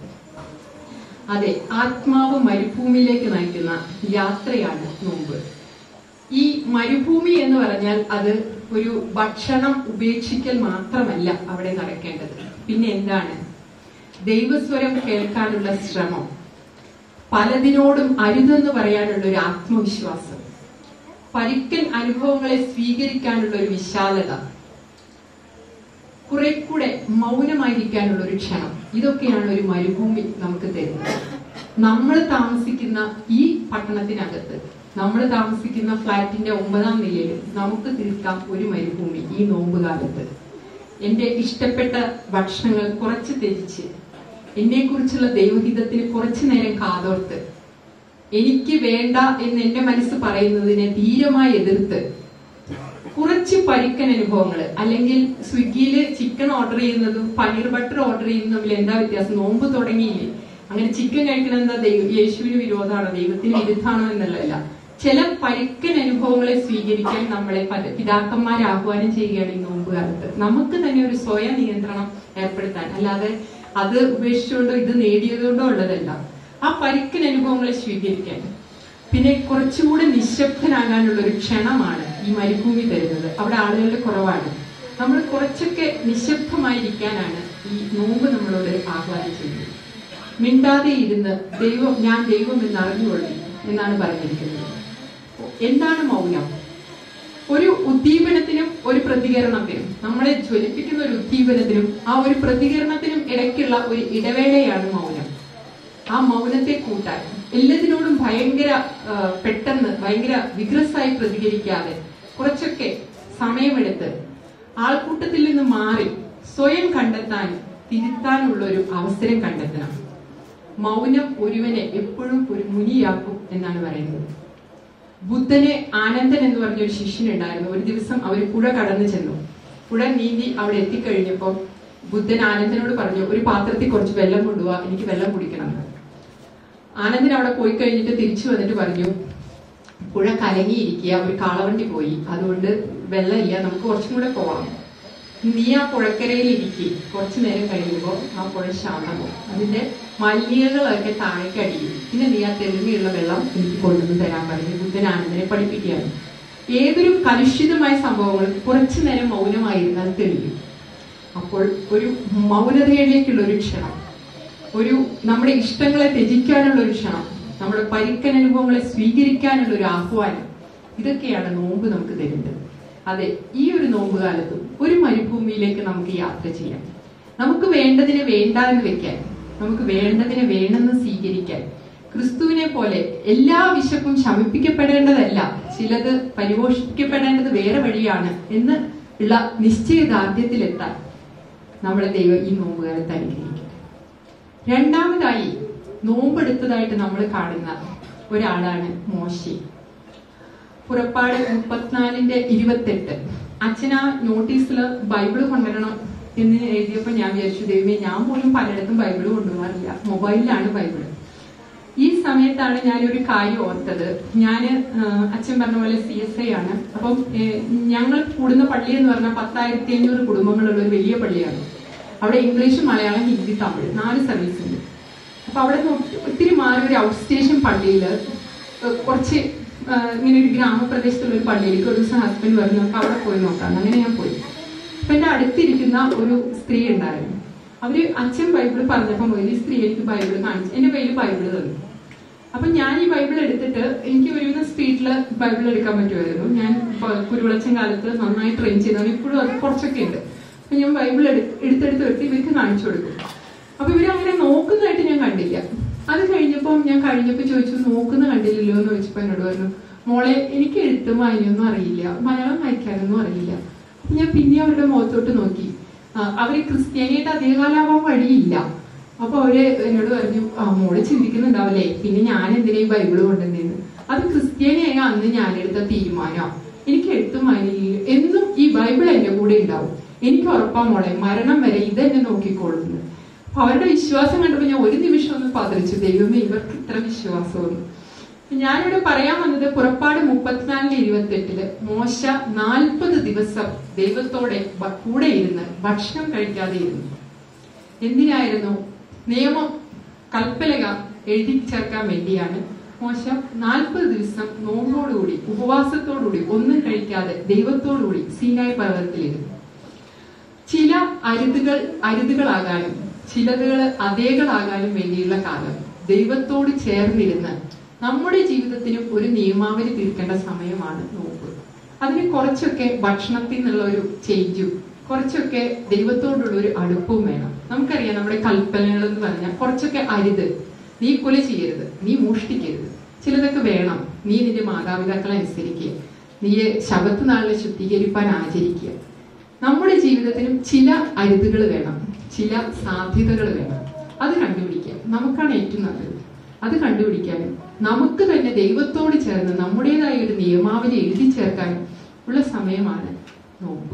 അതെ ആത്മാവ് മരുഭൂമിയിലേക്ക് നയിക്കുന്ന യാത്രയാണ് നോമ്പ് ഈ മരുഭൂമി എന്ന് പറഞ്ഞാൽ അത് ഒരു ഭക്ഷണം ഉപേക്ഷിക്കൽ മാത്രമല്ല അവിടെ നടക്കേണ്ടത് പിന്നെ എന്താണ് ദൈവസ്വരം കേൾക്കാനുള്ള ശ്രമം പലതിനോടും അരുതെന്ന് പറയാനുള്ള ഒരു ആത്മവിശ്വാസം പരിക്കൻ അനുഭവങ്ങളെ സ്വീകരിക്കാനുള്ള ഒരു വിശാലത കുറെ കൂടെ മൗനമായിരിക്കാനുള്ള ഒരു ക്ഷണം ഇതൊക്കെയാണ് ഒരു മരുഭൂമി നമുക്ക് തരുന്നത് നമ്മൾ താമസിക്കുന്ന ഈ പട്ടണത്തിനകത്ത് നമ്മൾ താമസിക്കുന്ന ഫ്ലാറ്റിന്റെ ഒമ്പതാം നിലയിൽ നമുക്ക് തീർക്കാം ഒരു മരുഭൂമി ഈ നോമ്പ് കാലത്ത് എന്റെ ഇഷ്ടപ്പെട്ട ഭക്ഷണങ്ങൾ കുറച്ച് ത്യജിച്ച് എന്നെ കുറിച്ചുള്ള ദൈവഹിതത്തിന് കുറച്ചു നേരം കാതോർത്ത് എനിക്ക് വേണ്ട എന്ന് എന്റെ മനസ്സ് പറയുന്നതിനെ ധീരമായി എതിർത്ത് കുറച്ച് പരിക്കൻ അനുഭവങ്ങൾ അല്ലെങ്കിൽ സ്വിഗ്ഗിയില് ചിക്കൻ ഓർഡർ ചെയ്യുന്നതും പനീർ ബട്ടർ ഓർഡർ ചെയ്യുന്നതും തമ്മിൽ എന്താ വ്യത്യാസം നോമ്പ് തുടങ്ങിയില്ലേ അങ്ങനെ ചിക്കൻ കഴിക്കുന്നത് എന്താ ദൈവ യേശുവിന് വിരോധമാണോ ദൈവത്തിന് വിരുദ്ധാണോ എന്നുള്ളതല്ല ചില പരിക്കൻ അനുഭവങ്ങളെ സ്വീകരിക്കാൻ നമ്മളെ പല- പിതാക്കന്മാർ ആഹ്വാനം ചെയ്യുകയാണ് ഈ നോമ്പ് കാലത്ത് നമുക്ക് തന്നെ ഒരു സ്വയം നിയന്ത്രണം ഏർപ്പെടുത്താൻ അല്ലാതെ അത് ഉപേക്ഷിച്ചുകൊണ്ടോ ഇത് നേടിയതുകൊണ്ടോ ഉള്ളതല്ല ആ പരിക്കൻ അനുഭവങ്ങളെ സ്വീകരിക്കാൻ പിന്നെ കുറച്ചുകൂടെ നിശബ്ദനാകാനുള്ള ഒരു ക്ഷണമാണ് ഈ മരുഭൂമി തരുന്നത് അവിടെ ആളുകളുടെ കുറവാണ് നമ്മൾ കുറച്ചൊക്കെ നിശബ്ദമായിരിക്കാനാണ് ഈ നോമ്പ് നമ്മളോട് ആഹ്വാനം ചെയ്യുന്നത് മിണ്ടാതെ ഇരുന്ന് ദൈവം ഞാൻ ദൈവം എന്ന് അറിഞ്ഞുകൊള്ളി എന്നാണ് പറഞ്ഞിരിക്കുന്നത് എന്താണ് മൗനം ഒരു ഉദ്ദീപനത്തിനും ഒരു പ്രതികരണത്തിനും നമ്മളെ ജ്വലിപ്പിക്കുന്ന ഒരു ഉദ്ദീപനത്തിനും ആ ഒരു പ്രതികരണത്തിനും ഇടയ്ക്കുള്ള ഒരു ഇടവേളയാണ് മൗനം ആ മൗനത്തെ കൂട്ടാൻ എല്ലാത്തിനോടും ഭയങ്കര ആ, പെട്ടെന്ന് ഭയങ്കര വിഗ്രസായി പ്രതികരിക്കാതെ കുറച്ചൊക്കെ സമയമെടുത്ത് ആൾക്കൂട്ടത്തിൽ നിന്ന് മാറി സ്വയം കണ്ടെത്താൻ തിരുത്താനുള്ള ഒരു അവസരം കണ്ടെത്തണം മൗനം ഒരുവനെ എപ്പോഴും ഒരു മുനിയാക്കും എന്നാണ് പറയുന്നത് ബുദ്ധനെ ആനന്ദൻ എന്ന് പറഞ്ഞ ഒരു ശിഷ്യനുണ്ടായിരുന്നു ഒരു ദിവസം അവർ പുഴ കടന്നു ചെന്നു പുഴ നീന്തി അവിടെ എത്തിക്കഴിഞ്ഞപ്പോൾ ബുദ്ധൻ ആനന്ദനോട് പറഞ്ഞു ഒരു പാത്രത്തിൽ കുറച്ച് വെള്ളം കൊണ്ടുപോവാ എനിക്ക് വെള്ളം കുടിക്കണം എന്ന് ആനന്ദൻ അവിടെ പോയി കഴിഞ്ഞിട്ട് തിരിച്ചു വന്നിട്ട് പറഞ്ഞു പുഴ കലങ്ങിയിരിക്കുക ഒരു കാളവണ്ടി പോയി അതുകൊണ്ട് വെള്ളമില്ല നമുക്ക് കുറച്ചും കൂടെ പോവാം നീ ആ പുഴക്കരയിൽ ഇരിക്കി കുറച്ചു നേരം കഴിയുമ്പോൾ ആ പുഴ ശാന്തമാവും അതിന്റെ മലിനീയങ്ങളൊക്കെ താഴേക്ക് അടിയും പിന്നെ നീ ആ തെളിമയുള്ള വെള്ളം എനിക്ക് കൊണ്ടുവന്ന് തരാൻ പറഞ്ഞു ബുദ്ധൻ ആനന്ദനെ പഠിപ്പിക്കുകയാണ് ഏതൊരു കലുഷിതമായ സംഭവങ്ങളും കുറച്ചു നേരം മൗനമായിരുന്നാൽ തെളിയും അപ്പോൾ ഒരു മൗനതയിലേക്കുള്ള ഒരു ക്ഷണം ഒരു നമ്മുടെ ഇഷ്ടങ്ങളെ ത്യജിക്കാനുള്ള ഒരു ക്ഷണം നമ്മുടെ പരിക്കൻ അനുഭവങ്ങളെ സ്വീകരിക്കാനുള്ള ഒരു ആഹ്വാനം ഇതൊക്കെയാണ് നോമ്പ് നമുക്ക് തരുന്നത് അതെ ഈ ഒരു നോമ്പ് കാലത്തും ഒരു മരുഭൂമിയിലേക്ക് നമുക്ക് യാത്ര ചെയ്യാം നമുക്ക് വേണ്ടതിനെ വേണ്ട എന്ന് വെക്കാൻ നമുക്ക് വേണ്ടതിനെ വേണമെന്ന് സ്വീകരിക്കാൻ ക്രിസ്തുവിനെ പോലെ എല്ലാ വിശപ്പും ശമിപ്പിക്കപ്പെടേണ്ടതല്ല ചിലത് പരിപോഷിക്കപ്പെടേണ്ടത് വേറെ വഴിയാണ് എന്ന് ഉള്ള നിശ്ചയദാർഢ്യത്തിലെത്താൻ നമ്മളെ ദൈവം ഈ നോമ്പുകാലത്ത് അനുഗ്രഹിക്കട്ടെ രണ്ടാമതായി നോമ്പെടുത്തതായിട്ട് നമ്മൾ കാണുന്ന ഒരാളാണ് മോശി പുറപ്പാട് മുപ്പത്തിനാലിന്റെ ഇരുപത്തെട്ട് അച്ഛൻ ആ നോട്ടീസിൽ ബൈബിള് കൊണ്ടുവരണം എന്ന് എഴുതിയപ്പോൾ ഞാൻ വിചാരിച്ചു ദൈവമേ ഞാൻ പോലും പലയിടത്തും ബൈബിള് കൊണ്ടുപോകാറില്ല മൊബൈലിലാണ് ബൈബിള് ഈ സമയത്താണ് ഞാനൊരു കാര്യം ഓർത്തത് ഞാൻ അച്ഛൻ പറഞ്ഞ പോലെ സി എസ് ഐ ആണ് അപ്പം ഏഹ്, ഞങ്ങൾ കൂടുന്ന പള്ളി എന്ന് പറഞ്ഞാൽ പത്തായിരത്തി അഞ്ഞൂറ് കുടുംബങ്ങളുള്ള ഒരു വലിയ പള്ളിയാണ് അവിടെ ഇംഗ്ലീഷ് മലയാളം ഹിന്ദി തമിഴ് നാല് സർവീസ് ഉണ്ട് അപ്പൊ അവിടെ നിന്ന് ഒത്തി- ഒത്തിരി മാറി ഒരു ഔട്ട് സ്റ്റേഷൻ പള്ളിയിൽ കുറച്ച് ആ, ഇങ്ങനെ ഒരു ഗ്രാമപ്രദേശത്തുള്ള ഒരു പള്ളിയിലേക്ക് ഒരു ദിവസം ഹസ്ബൻഡ് പറഞ്ഞു നമുക്ക് അവിടെ പോയി നോക്കാം അങ്ങനെ ഞാൻ പോയി അപ്പൊ എന്റെ അടുത്തിരിക്കുന്ന ഒരു സ്ത്രീ ഉണ്ടായിരുന്നു അവര് അച്ഛൻ ബൈബിൾ പറഞ്ഞപ്പോ മുതൽ ഈ സ്ത്രീ എനിക്ക് ബൈബിൾ കാണിച്ചു എന്റെ കയ്യിൽ ബൈബിൾ തന്നു അപ്പൊ ഞാൻ ഈ ബൈബിൾ എടുത്തിട്ട് എനിക്ക് ഒരുവിധ സ്പീഡിൽ ബൈബിൾ എടുക്കാൻ പറ്റുമായിരുന്നു ഞാൻ പ- കുരുവിളച്ചൻ കാലത്ത് നന്നായി ട്രെയിൻ ചെയ്താണ് ഇപ്പോഴും അത് കുറച്ചൊക്കെ ഉണ്ട് അപ്പൊ ഞാൻ ബൈബിൾ എടു- എടുത്തെടുത്ത് എടുത്ത് ഇവർക്ക് കാണിച്ചു കൊടുക്കും അപ്പൊ ഇവരങ്ങനെ നോക്കുന്നതായിട്ട് ഞാൻ കണ്ടില്ല അത് കഴിഞ്ഞപ്പോ ഞാൻ കഴിഞ്ഞപ്പോ ചോദിച്ചു നോക്കുന്ന കണ്ടില്ലല്ലോ എന്ന് ചോദിച്ചപ്പോ എന്നോട് പറഞ്ഞു മോളെ എനിക്ക് എഴുത്തും വായനയൊന്നും അറിയില്ല മലയാളം വായിക്കാനൊന്നും അറിയില്ല അപ്പൊ ഞാൻ പിന്നെ അവരുടെ മുഖത്തോട്ട് നോക്കി ആ, അവര് ക്രിസ്ത്യാനിയായിട്ട് അധികകാലാവാൻ വഴിയില്ല അപ്പൊ അവര് എന്നോട് പറഞ്ഞു ആ മോള് ചിന്തിക്കുന്നുണ്ടാവല്ലേ പിന്നെ ഞാൻ എന്തിനാ ഈ ബൈബിള് കൊണ്ടുവന്നേന്ന് അത് ക്രിസ്ത്യാനിയായ അന്ന് ഞാനെടുത്ത തീരുമാനം എനിക്ക് എഴുത്തും വായനയില്ല എന്നും ഈ ബൈബിൾ എന്റെ കൂടെ ഉണ്ടാവും എനിക്ക് ഉറപ്പാ മോളെ മരണം വരെ ഇതെന്നെ നോക്കിക്കോളുന്നു അപ്പൊ അവരുടെ വിശ്വാസം കണ്ടപ്പോ ഞാൻ ഒരു നിമിഷം ഒന്ന് പതറിച്ചു ദൈവമേ ഇവർക്ക് ഇത്ര വിശ്വാസമൊന്നും ഞാനിവിടെ പറയാൻ വന്നത് പുറപ്പാട് മുപ്പത്തിനാലിന് ഇരുപത്തെട്ടില് മോശ നാൽപ്പത് ദിവസം ദൈവത്തോടെ ബ- കൂടെ ഇരുന്ന് ഭക്ഷണം കഴിക്കാതെ ഇരുന്നു എന്തിനായിരുന്നു നിയമം കൽപ്പലക എഴുതി ചേർക്കാൻ വേണ്ടിയാണ് മോശ നാൽപ്പത് ദിവസം നോമ്പോടുകൂടി ഉപവാസത്തോടുകൂടി ഒന്നും കഴിക്കാതെ ദൈവത്തോടുകൂടി സീനായ് പർവ്വതത്തിലിരുന്നു ചില അരുതുകൾ അരുതുകളാകാനും ചിലതുകൾ അതേകളാകാനും വേണ്ടിയുള്ള കാലം ദൈവത്തോട് ചേർന്നിരുന്ന് നമ്മുടെ ജീവിതത്തിനും ഒരു നിയമാവലി തീർക്കേണ്ട സമയമാണ് നോമ്പ് അതിന് കുറച്ചൊക്കെ ഭക്ഷണത്തിൽ നിന്നുള്ള ഒരു ചേഞ്ചും കുറച്ചൊക്കെ ദൈവത്തോടുള്ള ഒരു അടുപ്പവും വേണം നമുക്കറിയാം നമ്മുടെ കൽപ്പനകൾ എന്ന് പറഞ്ഞാൽ കുറച്ചൊക്കെ അരുത് നീ കൊല ചെയ്യരുത് നീ മോഷ്ടിക്കരുത് ചിലതൊക്കെ വേണം നീ നിന്റെ മാതാപിതാക്കളെ അനുസരിക്കുക നീ ശബത്ത് നാളിലെ ശുദ്ധീകരിപ്പാൻ ആചരിക്കുക നമ്മുടെ ജീവിതത്തിനും ചില അരുതുകൾ വേണം ചില സാധ്യതകൾ വേണം അത് കണ്ടുപിടിക്കുക നമുക്കാണ് ഏറ്റവും നല്ലത് അത് കണ്ടുപിടിക്കാനും നമുക്ക് തന്നെ ദൈവത്തോട് ചേർന്ന് നമ്മുടേതായ ഒരു നിയമാവലി എഴുതി ചേർക്കാനും ഉള്ള സമയമാണ് നോമ്പ്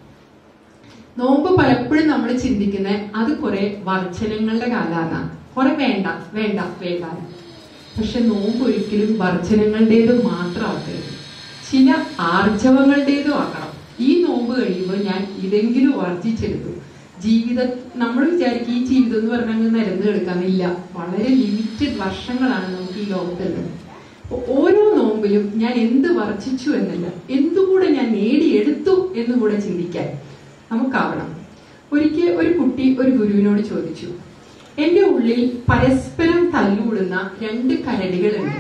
നോമ്പ് പലപ്പോഴും നമ്മൾ ചിന്തിക്കുന്നത് അത് കുറെ വർജനങ്ങളുടെ കാലാണ് കുറെ വേണ്ട വേണ്ട വേണ്ട പക്ഷെ നോമ്പ് ഒരിക്കലും വർജനങ്ങളുടേത് മാത്രമാക്കരുത് ചില ആർജവങ്ങളുടേതും ആക്കണം ഈ നോമ്പ് കഴിയുമ്പോൾ ഞാൻ ഇതെങ്കിലും വർജിച്ചെടുത്തു ജീവിതം നമ്മൾ വിചാരിക്കും ഈ ജീവിതം എന്ന് പറഞ്ഞാൽ അങ്ങ് നിരന്ന് കിടക്കാനില്ല വളരെ ലിമിറ്റഡ് വർഷങ്ങളാണ് നമുക്ക് ഈ ലോകത്തുള്ളത് അപ്പൊ ഓരോ നോമ്പിലും ഞാൻ എന്ത് വർജിച്ചു എന്നല്ല എന്തുകൂടെ ഞാൻ നേടിയെടുത്തു എന്ന് കൂടെ ചിന്തിക്കാൻ നമുക്കാവണം ഒരിക്കൽ ഒരു കുട്ടി ഒരു ഗുരുവിനോട് ചോദിച്ചു എന്റെ ഉള്ളിൽ പരസ്പരം തല്ലുകൂടുന്ന രണ്ട് കരടികളുണ്ട്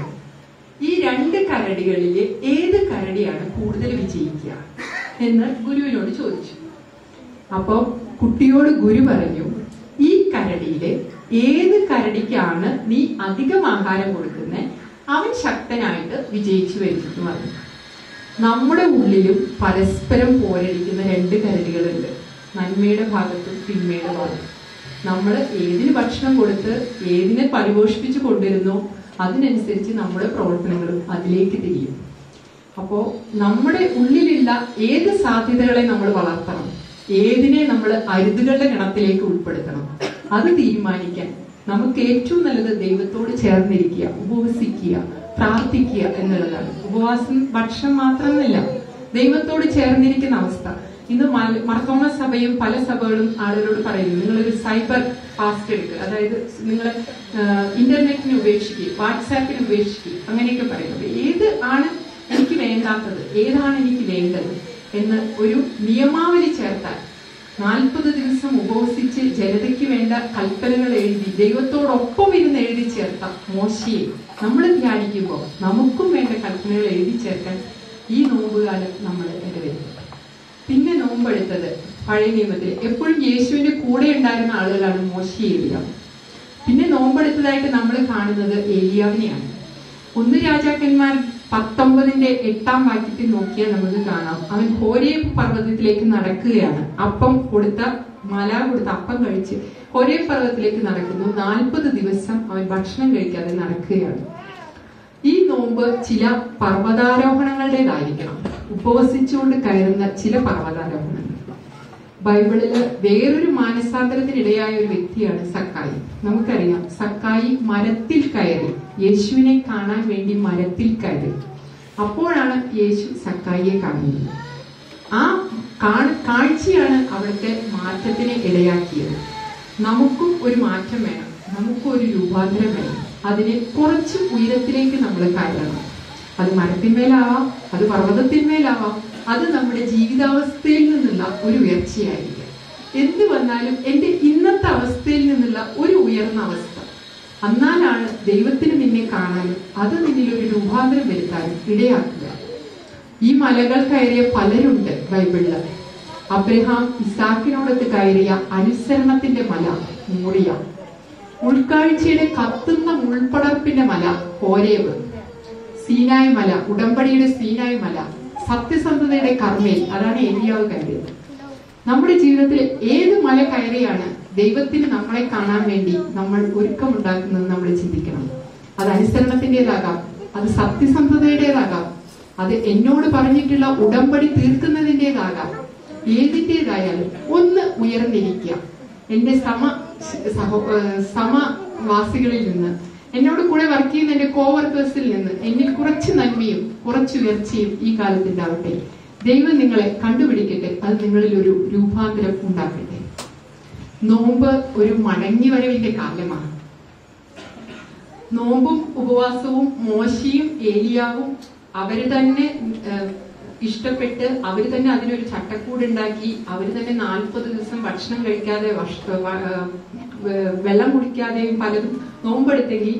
ഈ രണ്ട് കരടികളിൽ ഏത് കരടിയാണ് കൂടുതൽ വിജയിക്കുക എന്ന് ഗുരുവിനോട് ചോദിച്ചു അപ്പൊ കുട്ടിയോട് ഗുരു പറഞ്ഞു ഈ കരടിയില് ഏത് കരടിക്കാണ് നീ അധികം ആഹാരം കൊടുക്കുന്നത് അവൻ ശക്തനായിട്ട് വിജയിച്ചു വരും എന്ന് പറഞ്ഞു നമ്മുടെ ഉള്ളിലും പരസ്പരം പോരടിക്കുന്ന രണ്ട് കരടികളുണ്ട് നന്മയുടെ ഭാഗത്തും തിന്മയുടെ ഭാഗത്തും നമ്മൾ ഏതിന് ഭക്ഷണം കൊടുത്ത് ഏതിനെ പരിപോഷിപ്പിച്ച് കൊണ്ടുവരുന്നോ അതിനനുസരിച്ച് നമ്മുടെ പ്രവർത്തനങ്ങളും അതിലേക്ക് തിരിയും അപ്പോ നമ്മുടെ ഉള്ളിലുള്ള ഏത് സാധ്യതകളെ നമ്മൾ വളർത്തണം ഏതിനെ നമ്മൾ അരുതുകളുടെ ഗണത്തിലേക്ക് ഉൾപ്പെടുത്തണം അത് തീരുമാനിക്കാൻ നമുക്ക് ഏറ്റവും നല്ലത് ദൈവത്തോട് ചേർന്നിരിക്കുക ഉപവസിക്കുക പ്രാർത്ഥിക്കുക എന്നുള്ളതാണ് ഉപവാസം ഭക്ഷണം മാത്രമെന്നല്ല ദൈവത്തോട് ചേർന്നിരിക്കുന്ന അവസ്ഥ ഇന്ന് മല- മർത്തോമ സഭയും പല സഭകളും ആളുകളോട് പറയുന്നു നിങ്ങളൊരു സൈബർ ഫാസ്റ്റ് എടുക്കുക അതായത് നിങ്ങൾ ഇന്റർനെറ്റിനെ ഉപേക്ഷിക്കുക വാട്സാപ്പിനെ ഉപേക്ഷിക്കുക അങ്ങനെയൊക്കെ പറയുന്നത് ഏത് ആണ് എനിക്ക് വേണ്ടാത്തത് ഏതാണ് എനിക്ക് വേണ്ടത് എന്ന് ഒരു നിയമാവലി ചേർത്താൽ നാൽപ്പത് ദിവസം ഉപവസിച്ച് ജനതയ്ക്ക് വേണ്ട കൽപ്പനകൾ എഴുതി ദൈവത്തോടൊപ്പം ഇരുന്ന് എഴുതി ചേർത്ത മോശയെ നമ്മൾ ധ്യാനിക്കുമ്പോൾ നമുക്കും വേണ്ട കൽപ്പനകൾ എഴുതി ചേർക്കാൻ ഈ നോമ്പുകാലം നമ്മൾ ഇടവരുന്നു പിന്നെ നോമ്പെടുത്തത് പഴയ നിയമത്തിൽ എപ്പോഴും യേശുവിന്റെ കൂടെ ഉണ്ടായിരുന്ന ആളുകളാണ് മോശി ഏലിയ പിന്നെ നോമ്പെടുത്തതായിട്ട് നമ്മൾ കാണുന്നത് ഏലിയാവിനെയാണ് ഒന്ന് രാജാക്കന്മാർ പത്തൊമ്പതിന്റെ എട്ടാം വാക്യത്തിൽ നോക്കിയാൽ നമുക്ക് കാണാം അവൻ ഹോരേബ് പർവ്വതത്തിലേക്ക് നടക്കുകയാണ് അപ്പം കൊടുത്ത മല കൊടുത്ത അപ്പം കഴിച്ച് ഹോരേബ് പർവ്വതത്തിലേക്ക് നടക്കുന്നു നാൽപ്പത് ദിവസം അവൻ ഭക്ഷണം കഴിക്കാതെ നടക്കുകയാണ് ഈ നോമ്പ് ചില പർവ്വതാരോഹണങ്ങളുടേതായിരിക്കണം ഉപവസിച്ചുകൊണ്ട് കയറുന്ന ചില പർവ്വതാരോഹണങ്ങൾ ബൈബിളില് വേറൊരു മാനസാന്തരത്തിനിടയായ ഒരു വ്യക്തിയാണ് സക്കായി നമുക്കറിയാം സക്കായി മരത്തിൽ കയറി യേശുവിനെ കാണാൻ വേണ്ടി മരത്തിൽ കയറി അപ്പോഴാണ് യേശു സക്കായിയെ കാണുന്നത് ആ കാ- കാഴ്ചയാണ് അവിടുത്തെ മാറ്റത്തിന് ഇടയാക്കിയത് നമുക്കും ഒരു മാറ്റം വേണം നമുക്കും ഒരു രൂപാന്തരം വേണം അതിന് കുറച്ച് ഉയരത്തിലേക്ക് നമ്മൾ കയറണം അത് മരത്തിന്മേലാവാം അത് പർവ്വതത്തിന്മേലാവാം അത് നമ്മുടെ ജീവിതാവസ്ഥയിൽ നിന്നുള്ള ഒരു ഉയർച്ചയായിരിക്കും എന്ത് വന്നാലും എൻ്റെ ഇന്നത്തെ അവസ്ഥയിൽ നിന്നുള്ള ഒരു ഉയർന്ന അവസ്ഥ എന്നാലാണ് ദൈവത്തിന് നിന്നെ കാണാനും അത് നിന്നിൽ ഒരു രൂപാന്തരം വരുത്താനും ഇടയാക്കുക ഈ മലകൾ കയറിയ പലരുണ്ട് ബൈബിളില് അബ്രഹാം ഇസാക്കിനോടൊത്ത് കയറിയ അനുസരണത്തിന്റെ മല മൂടിയ ഉൾക്കാഴ്ചയുടെ കത്തുന്ന മുൾപ്പടർപ്പിന്റെ മല ഹോരേവ് സീനായ് മല ഉടമ്പടിയുടെ സീനായ് മല സത്യസന്ധതയുടെ കർമ്മയിൽ അതാണ് ഏലിയാവ് കയറിയത് നമ്മുടെ ജീവിതത്തിൽ ഏത് മല കയറിയാണ് ദൈവത്തിന് നമ്മളെ കാണാൻ വേണ്ടി നമ്മൾ ഒരുക്കമുണ്ടാക്കുന്നത് നമ്മൾ ചിന്തിക്കണം അത് അനുസരണത്തിൻ്റെതാകാം അത് സത്യസന്ധതയുടേതാകാം അത് എന്നോട് പറഞ്ഞിട്ടുള്ള ഉടമ്പടി തീർക്കുന്നതിൻ്റെതാകാം ഏതിൻ്റെതായാലും ഒന്ന് ഉയർന്നിരിക്കുക എന്റെ സമ സഹോ ഏഹ് സമവാസികളിൽ നിന്ന് എന്നോട് കൂടെ വർക്ക് ചെയ്യുന്ന എന്റെ കോവർക്കേഴ്സിൽ നിന്ന് എന്നിൽ കുറച്ച് നന്മയും കുറച്ച് ഉയർച്ചയും ഈ കാലത്തുണ്ടാവട്ടെ ദൈവം നിങ്ങളെ കണ്ടുപിടിക്കട്ടെ അത് നിങ്ങളിൽ ഒരു രൂപാന്തരം ഉണ്ടാക്കട്ടെ നോമ്പ് ഒരു മടങ്ങി വരവിന്റെ കാലമാണ് നോമ്പും ഉപവാസവും മോശയും ഏലിയാവും അവര് തന്നെ ഏഹ്, ഇഷ്ടപ്പെട്ട് അവര് തന്നെ അതിനൊരു ചട്ടക്കൂടുണ്ടാക്കി അവര് തന്നെ നാൽപ്പത് ദിവസം ഭക്ഷണം കഴിക്കാതെ ഭക്ഷ- വ- ഏഹ്, വെള്ളം കുടിക്കാതെയും പലതും നോമ്പെടുത്തെങ്കിൽ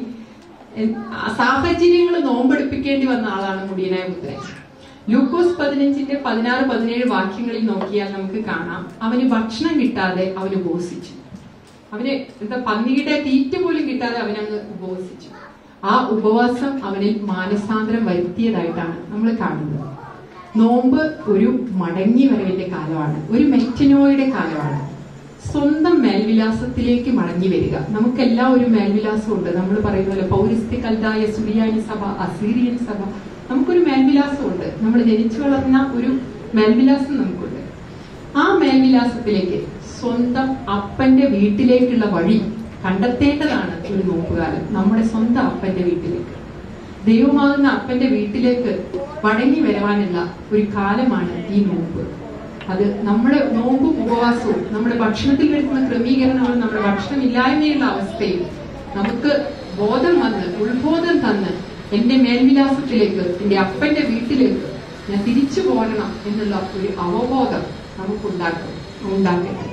സാഹചര്യങ്ങൾ നോമ്പെടുപ്പിക്കേണ്ടി വന്ന ആളാണ് മുടിയനായ പുത്രൻ ലൂക്കോസ് പതിനഞ്ചിന്റെ പതിനാറ് പതിനേഴ് വാക്യങ്ങളിൽ നോക്കിയാൽ നമുക്ക് കാണാം അവന് ഭക്ഷണം കിട്ടാതെ അവന് ഉപവസിച്ചു അവന് എന്താ പന്നിയുടെ തീറ്റ പോലും കിട്ടാതെ അവനങ്ങ് ഉപവസിച്ചു ആ ഉപവാസം അവനിൽ മാനസാന്തരം വരുത്തിയതായിട്ടാണ് നമ്മൾ കാണുന്നത് നോമ്പ് ഒരു മടങ്ങി വരവിന്റെ കാലമാണ് ഒരു മെറ്റനോയുടെ കാലമാണ് സ്വന്തം മേൽവിലാസത്തിലേക്ക് മടങ്ങി വരിക നമുക്കെല്ലാം ഒരു മേൽവിലാസം ഉണ്ട് നമ്മൾ പറയുന്ന പോലെ പൗരസ്ത്യ കൽതായ സുറിയാനി സഭ അസീറിയൻ സഭ നമുക്കൊരു മേൽവിലാസമുണ്ട് നമ്മൾ ജനിച്ചു വളർന്ന ഒരു മേൽവിലാസം നമുക്കുണ്ട് ആ മേൽവിലാസത്തിലേക്ക് സ്വന്തം അപ്പന്റെ വീട്ടിലേക്കുള്ള വഴി കണ്ടെത്തേണ്ടതാണ് ഒരു നോക്കുകാലം നമ്മുടെ സ്വന്തം അപ്പന്റെ വീട്ടിലേക്ക് ദൈവമാകുന്ന അപ്പന്റെ വീട്ടിലേക്ക് മടങ്ങി വരാനുള്ള ഒരു കാലമാണ് ഈ നോമ്പ് അത് നമ്മുടെ നോമ്പും ഉപവാസവും നമ്മുടെ ഭക്ഷണത്തിൽ വരുത്തുന്ന ക്രമീകരണങ്ങളും നമ്മുടെ ഭക്ഷണമില്ലായ്മയുള്ള അവസ്ഥയും നമുക്ക് ബോധം വന്ന് ഉത്ബോധം തന്ന് എന്റെ മേൽവിലാസത്തിലേക്ക് എന്റെ അപ്പന്റെ വീട്ടിലേക്ക് ഞാൻ തിരിച്ചു പോരണം എന്നുള്ള ഒരു അവബോധം നമുക്കുണ്ടാക്കും ഉണ്ടാക്കട്ടെ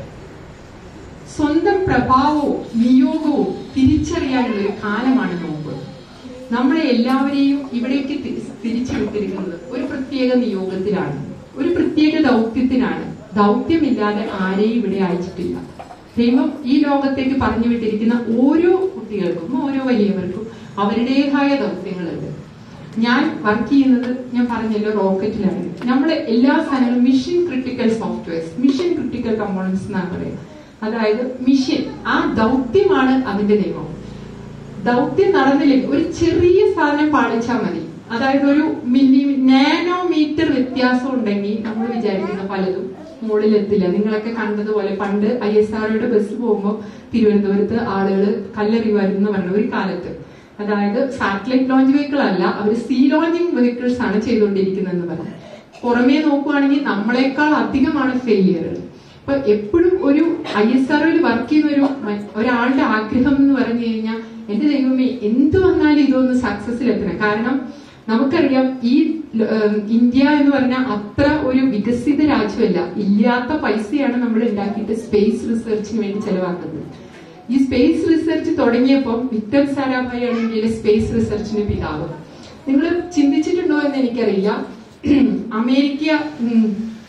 സ്വന്തം പ്രഭാവവും നിയോഗവും തിരിച്ചറിയാനുള്ള ഒരു കാലമാണ് നോമ്പ് നമ്മളെ എല്ലാവരെയും ഇവിടേക്ക് തി- തിരിച്ചുവിട്ടിരിക്കുന്നത് ഒരു പ്രത്യേക നിയോഗത്തിലാണ് ഒരു പ്രത്യേക ദൗത്യത്തിനാണ് ദൗത്യമില്ലാതെ ആരെയും ഇവിടെ അയച്ചിട്ടില്ല ദൈവം ഈ ലോകത്തേക്ക് പറഞ്ഞു വിട്ടിരിക്കുന്ന ഓരോ കുട്ടികൾക്കും ഓരോ വലിയവർക്കും അവരുടേതായ ദൗത്യങ്ങളുണ്ട് ഞാൻ വർക്ക് ചെയ്യുന്നത് ഞാൻ പറഞ്ഞല്ലോ റോക്കറ്റിലാണ് നമ്മളെ എല്ലാ സാധനങ്ങളും mission critical softwares mission critical components എന്നാണ് പറയുക അതായത് മിഷൻ ആ ദൗത്യമാണ് അതിന്റെ നിയമം ദൗത്യം നടന്നില്ലെങ്കിൽ ഒരു ചെറിയ സാധനം പാളിച്ചാൽ മതി അതായത് ഒരു മില്ലി നാനോമീറ്റർ വ്യത്യാസം ഉണ്ടെങ്കിൽ നമ്മൾ വിചാരിക്കുന്ന പലതും മുകളിലെത്തില്ല നിങ്ങളൊക്കെ കണ്ടതുപോലെ പണ്ട് ഐ എസ് ആർഒയുടെ ബസ് പോകുമ്പോൾ തിരുവനന്തപുരത്ത് ആളുകൾ കല്ലെറിയുമായിരുന്നു പറഞ്ഞ ഒരു കാലത്ത് അതായത് സാറ്റലൈറ്റ് ലോഞ്ച് വെഹിക്കിൾ അല്ല അവർ സീ ലോഞ്ചിങ് വെഹിക്കിൾസ് ആണ് ചെയ്തുകൊണ്ടിരിക്കുന്നതെന്ന് പറഞ്ഞു പുറമേ നോക്കുവാണെങ്കിൽ നമ്മളെക്കാൾ അധികമാണ് ഫെയിലിയറുകൾ അപ്പൊ എപ്പോഴും ഒരു ഐ എസ് ആർഒയിൽ വർക്ക് ചെയ്യുന്ന ഒരു മ- ഒരാളുടെ ആഗ്രഹം എന്ന് പറഞ്ഞു കഴിഞ്ഞാൽ എന്റെ ദൈവമേ എന്ത് വന്നാലും ഇതൊന്ന് സക്സസിൽ എത്തണം കാരണം നമുക്കറിയാം ഈ ല- ഏം, ഇന്ത്യ എന്ന് പറഞ്ഞാൽ അത്ര ഒരു വികസിത രാജ്യമല്ല ഇല്ലാത്ത പൈസയാണ് നമ്മൾ ഉണ്ടാക്കിയിട്ട് സ്പേസ് റിസർച്ചിന് വേണ്ടി ചെലവാക്കുന്നത് ഈ സ്പേസ് റിസർച്ച് തുടങ്ങിയപ്പോൾ വിക്ടർ സാരാഭായി ആണ് ഇന്ത്യയിലെ സ്പേസ് റിസർച്ചിന്റെ പിതാവ് നിങ്ങൾ ചിന്തിച്ചിട്ടുണ്ടോ എന്ന് എനിക്കറിയില്ല അമേരിക്ക ഉം,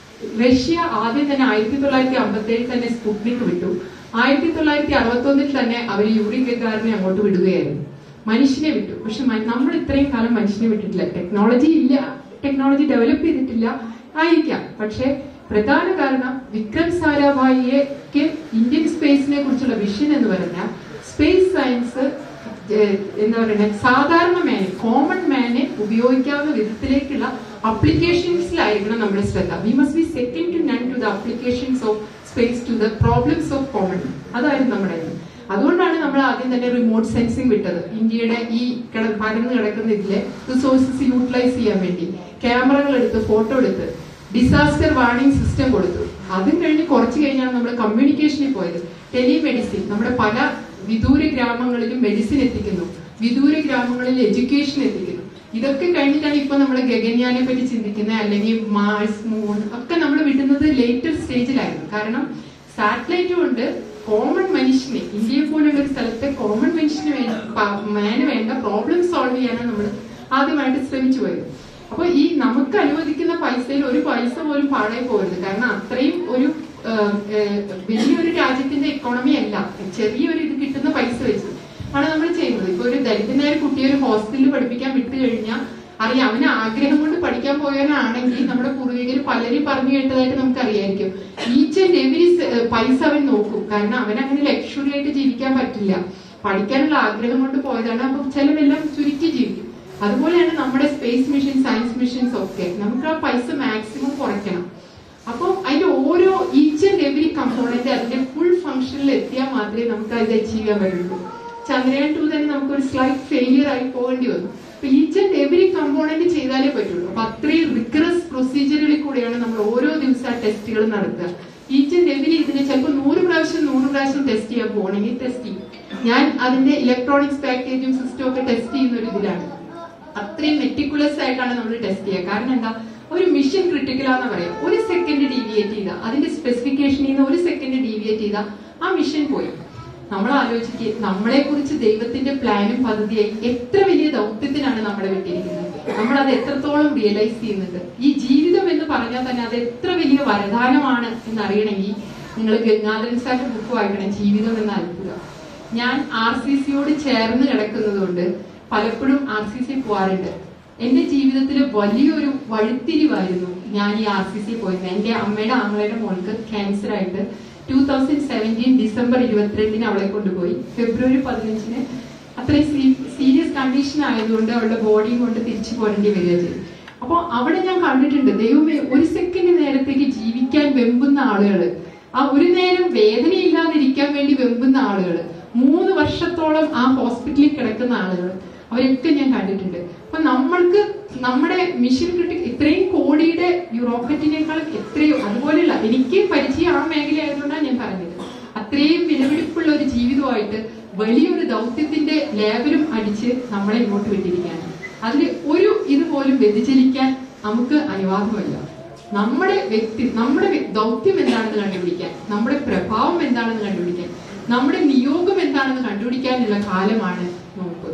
റഷ്യ ആദ്യം തന്നെ ആയിരത്തി തൊള്ളായിരത്തി അമ്പത്തി ഏഴിൽ തന്നെ സ്പുട്നിക് വിട്ടു ആയിരത്തി തൊള്ളായിരത്തി അറുപത്തി ഒന്നിൽ തന്നെ അവർ യൂറി ഗഗാറിനെ അങ്ങോട്ട് വിടുകയായിരുന്നു മനുഷ്യനെ വിട്ടു പക്ഷെ മ- നമ്മൾ ഇത്രയും കാലം മനുഷ്യനെ വിട്ടിട്ടില്ല ടെക്നോളജി ഇല്ല ടെക്നോളജി ഡെവലപ്പ് ചെയ്തിട്ടില്ല ആയിരിക്കാം പക്ഷെ പ്രധാന കാരണം വിക്രം സാരാഭായിക്ക് ഇന്ത്യൻ സ്പേസിനെ കുറിച്ചുള്ള വിഷൻ എന്ന് പറഞ്ഞാൽ സ്പേസ് സയൻസ് ഏഹ് എന്താ പറയുക സാധാരണ മാന് കോമൺ മാനെ ഉപയോഗിക്കാവുന്ന വിധത്തിലേക്കുള്ള അപ്ലിക്കേഷൻസിലായിരിക്കണം നമ്മുടെ ശ്രദ്ധ we must be second to none to the applications of space to the problems of common അതായിരുന്നു നമ്മുടെ ഇത്. അതുകൊണ്ടാണ് നമ്മൾ ആദ്യം തന്നെ റിമോട്ട് സെൻസിങ് വിട്ടത് ഇന്ത്യയുടെ ഈ കിട പരന്ന് കിടക്കുന്ന ഇതിലെ റിസോഴ്സസ് യൂട്ടിലൈസ് ചെയ്യാൻ വേണ്ടി ക്യാമറകൾ എടുത്ത് ഫോട്ടോ എടുത്ത് ഡിസാസ്റ്റർ വാർണിംഗ് സിസ്റ്റം കൊടുത്തു അതും കഴിഞ്ഞ് കുറച്ച് കഴിഞ്ഞാണ് നമ്മൾ കമ്മ്യൂണിക്കേഷനിൽ പോയത് ടെലിമെഡിസിൻ നമ്മുടെ പല വിദൂര ഗ്രാമങ്ങളിലും മെഡിസിൻ എത്തിക്കുന്നു വിദൂര ഗ്രാമങ്ങളിൽ എഡ്യൂക്കേഷൻ എത്തിക്കുന്നു ഇതൊക്കെ കഴിഞ്ഞിട്ടാണ് ഇപ്പൊ നമ്മൾ ഗഗൻയാനെ പറ്റി ചിന്തിക്കുന്നത് അല്ലെങ്കിൽ മാർസ് മൂൺ ഒക്കെ നമ്മൾ വിടുന്നത് ലേറ്റർ സ്റ്റേജിലായിരുന്നു കാരണം സാറ്റലൈറ്റ് കൊണ്ട് കോമൺ മനുഷ്യനെ ഇന്ത്യയെ പോലുള്ള ഒരു സ്ഥലത്തെ കോമൺ മനുഷ്യന് വേണ്ടി മാന് വേണ്ട പ്രോബ്ലം സോൾവ് ചെയ്യാനാണ് നമ്മൾ ആദ്യമായിട്ട് ശ്രമിച്ചു പോയത് അപ്പൊ ഈ നമുക്ക് അനുവദിക്കുന്ന പൈസയിൽ ഒരു പൈസ പോലും പാഴായി പോകരുത് കാരണം അത്രയും ഒരു ഏഹ്, ഏഹ്, വലിയൊരു രാജ്യത്തിന്റെ എക്കോണമി അല്ല ചെറിയൊരു ഇത് കിട്ടുന്ന പൈസ വെച്ച് ആണ് നമ്മൾ ചെയ്യുന്നത് ഇപ്പൊ ഒരു ദരിദ്രനായ ഒരു കുട്ടിയെ ഒരു ഹോസ്റ്റലിൽ പഠിപ്പിക്കാൻ വിട്ടു കഴിഞ്ഞാൽ അറിയാം അവന് ആഗ്രഹം കൊണ്ട് പഠിക്കാൻ പോയവനാണെങ്കിൽ നമ്മുടെ പൂർവികർ പലരും പറഞ്ഞു കേട്ടതായിട്ട് നമുക്ക് അറിയായിരിക്കും ഈച്ച് ആൻഡ് എവരി പൈസ അവൻ നോക്കും കാരണം അവൻ അങ്ങനെ ലക്ഷറി ആയിട്ട് ജീവിക്കാൻ പറ്റില്ല പഠിക്കാനുള്ള ആഗ്രഹം കൊണ്ട് പോയതാണ് അപ്പൊ ചിലവെല്ലാം ചുരുക്കി ജീവിക്കും അതുപോലെയാണ് നമ്മുടെ സ്പേസ് മിഷൻ സയൻസ് മിഷൻസ് ഒക്കെ നമുക്ക് ആ പൈസ മാക്സിമം കുറയ്ക്കണം അപ്പോൾ അതിന്റെ ഓരോ ഈച്ച് ആൻഡ് എവരി കമ്പോണന്റ് അതിന്റെ ഫുൾ ഫംഗ്ഷനിൽ എത്തിയാൽ മാത്രമേ നമുക്ക് അത് അച്ചീവ് ചെയ്യാൻ പറ്റുള്ളൂ ചന്ദ്രയാൻ ടു തന്നെ നമുക്ക് ഒരു സ്ലൈറ്റ് ഫെയിലിയർ ആയി പോകേണ്ടി വന്നു അപ്പൊ ഈച്ച് ആൻഡ് എവരി കമ്പോണന്റ് ചെയ്താലേ പറ്റുള്ളൂ അപ്പൊ അത്രയും റിഗ്രസ് പ്രൊസീജിയറുകളിൽ കൂടെയാണ് നമ്മൾ ഓരോ ദിവസം ആ ടെസ്റ്റുകൾ നടത്തുക ഈച്ച് ആൻഡ് എവരി ഇതിന് ചിലപ്പോൾ നൂറ് പ്രാവശ്യം നൂറ് പ്രാവശ്യം ടെസ്റ്റ് ചെയ്യാൻ പോകണമെങ്കിൽ ടെസ്റ്റ് ചെയ്യും ഞാൻ അതിന്റെ ഇലക്ട്രോണിക്സ് പാക്കേജും സിസ്റ്റം ഒക്കെ ടെസ്റ്റ് ചെയ്യുന്ന ഒരു ഇതിലാണ് അത്രയും മെറ്റിക്കുലസ് ആയിട്ടാണ് നമ്മൾ ടെസ്റ്റ് ചെയ്യുക കാരണം എന്താ ഒരു മിഷൻ ക്രിട്ടിക്കലാന്ന് പറയാം ഒരു സെക്കൻഡ് ഡീവിയേറ്റ് ചെയ്ത അതിന്റെ സ്പെസിഫിക്കേഷനിൽ നിന്ന് ഒരു സെക്കൻഡ് ഡീവിയേറ്റ് ചെയ്ത ആ മിഷൻ പോയി നമ്മൾ ആലോചിക്കുക നമ്മളെ കുറിച്ച് ദൈവത്തിന്റെ പ്ലാനും പദ്ധതിയായി എത്ര വലിയ ദൗത്യത്തിനാണ് നമ്മളെ വിട്ടിരിക്കുന്നത് നമ്മൾ അത് എത്രത്തോളം റിയലൈസ് ചെയ്യുന്നുണ്ട് ഈ ജീവിതം എന്ന് പറഞ്ഞാൽ തന്നെ അത് എത്ര വലിയ വരദാനമാണ് എന്നറിയണമെങ്കിൽ നിങ്ങൾ ഗംഗാധരൻ സാറിന്റെ ബുക്ക് വായിക്കണം ജീവിതം എന്ന അത്ഭുതം ഞാൻ ആർ സി സിയോട് ചേർന്ന് കിടക്കുന്നത് കൊണ്ട് പലപ്പോഴും ആർ സി സി പോവാറുണ്ട് എന്റെ ജീവിതത്തിൽ വലിയൊരു വഴിത്തിരിവായിരുന്നു ഞാൻ ഈ ആർ സി സി പോയത് എന്റെ അമ്മയുടെ ആങ്ങളയുടെ മോൾക്ക് ക്യാൻസർ ആയിട്ട് ടൂ തൗസൻഡ് സെവൻറ്റീൻ ഡിസംബർ ഇരുപത്തിരണ്ടിന് അവളെ കൊണ്ടുപോയി ഫെബ്രുവരി പതിനഞ്ചിന് അത്രയും സീരിയസ് കണ്ടീഷൻ ആയതുകൊണ്ട് അവളുടെ ബോഡിയും കൊണ്ട് തിരിച്ചു പോരേണ്ടി വരിക ചെയ്തു അപ്പോൾ അവിടെ ഞാൻ കണ്ടിട്ടുണ്ട് ദൈവമേ ഒരു സെക്കൻഡ് നേരത്തേക്ക് ജീവിക്കാൻ വെമ്പുന്ന ആളുകൾ ആ ഒരു നേരം വേദനയില്ലാതിരിക്കാൻ വേണ്ടി വെമ്പുന്ന ആളുകൾ മൂന്ന് വർഷത്തോളം ആ ഹോസ്പിറ്റലിൽ കിടക്കുന്ന ആളുകൾ അവരൊക്കെ ഞാൻ കണ്ടിട്ടുണ്ട് അപ്പൊ നമ്മൾക്ക് നമ്മുടെ മിഷൻ ക്രിട്ടിക് ഇത്രയും കോടിയുടെ റോക്കറ്റിനേക്കാൾ എത്രയോ അതുപോലെയുള്ള എനിക്ക് പരിചയം ആ മേഖല ആയതുകൊണ്ടാണ് ഞാൻ പറഞ്ഞത് അത്രയും വിലപിടിപ്പുള്ള ഒരു ജീവിതമായിട്ട് വലിയൊരു ദൗത്യത്തിന്റെ ലേബലും അടിച്ച് നമ്മളെ ഇങ്ങോട്ട് വിട്ടിരിക്കുകയാണ് അതിൽ ഒരു ഇതുപോലും വ്യതിചലിക്കാൻ നമുക്ക് അനുവാദമല്ല നമ്മുടെ വ്യക്തി നമ്മുടെ വ്യ- ദൗത്യം എന്താണെന്ന് കണ്ടുപിടിക്കാൻ നമ്മുടെ പ്രഭാവം എന്താണെന്ന് കണ്ടുപിടിക്കാൻ നമ്മുടെ നിയോഗം എന്താണെന്ന് കണ്ടുപിടിക്കാനുള്ള കാലമാണ് നോമ്പ്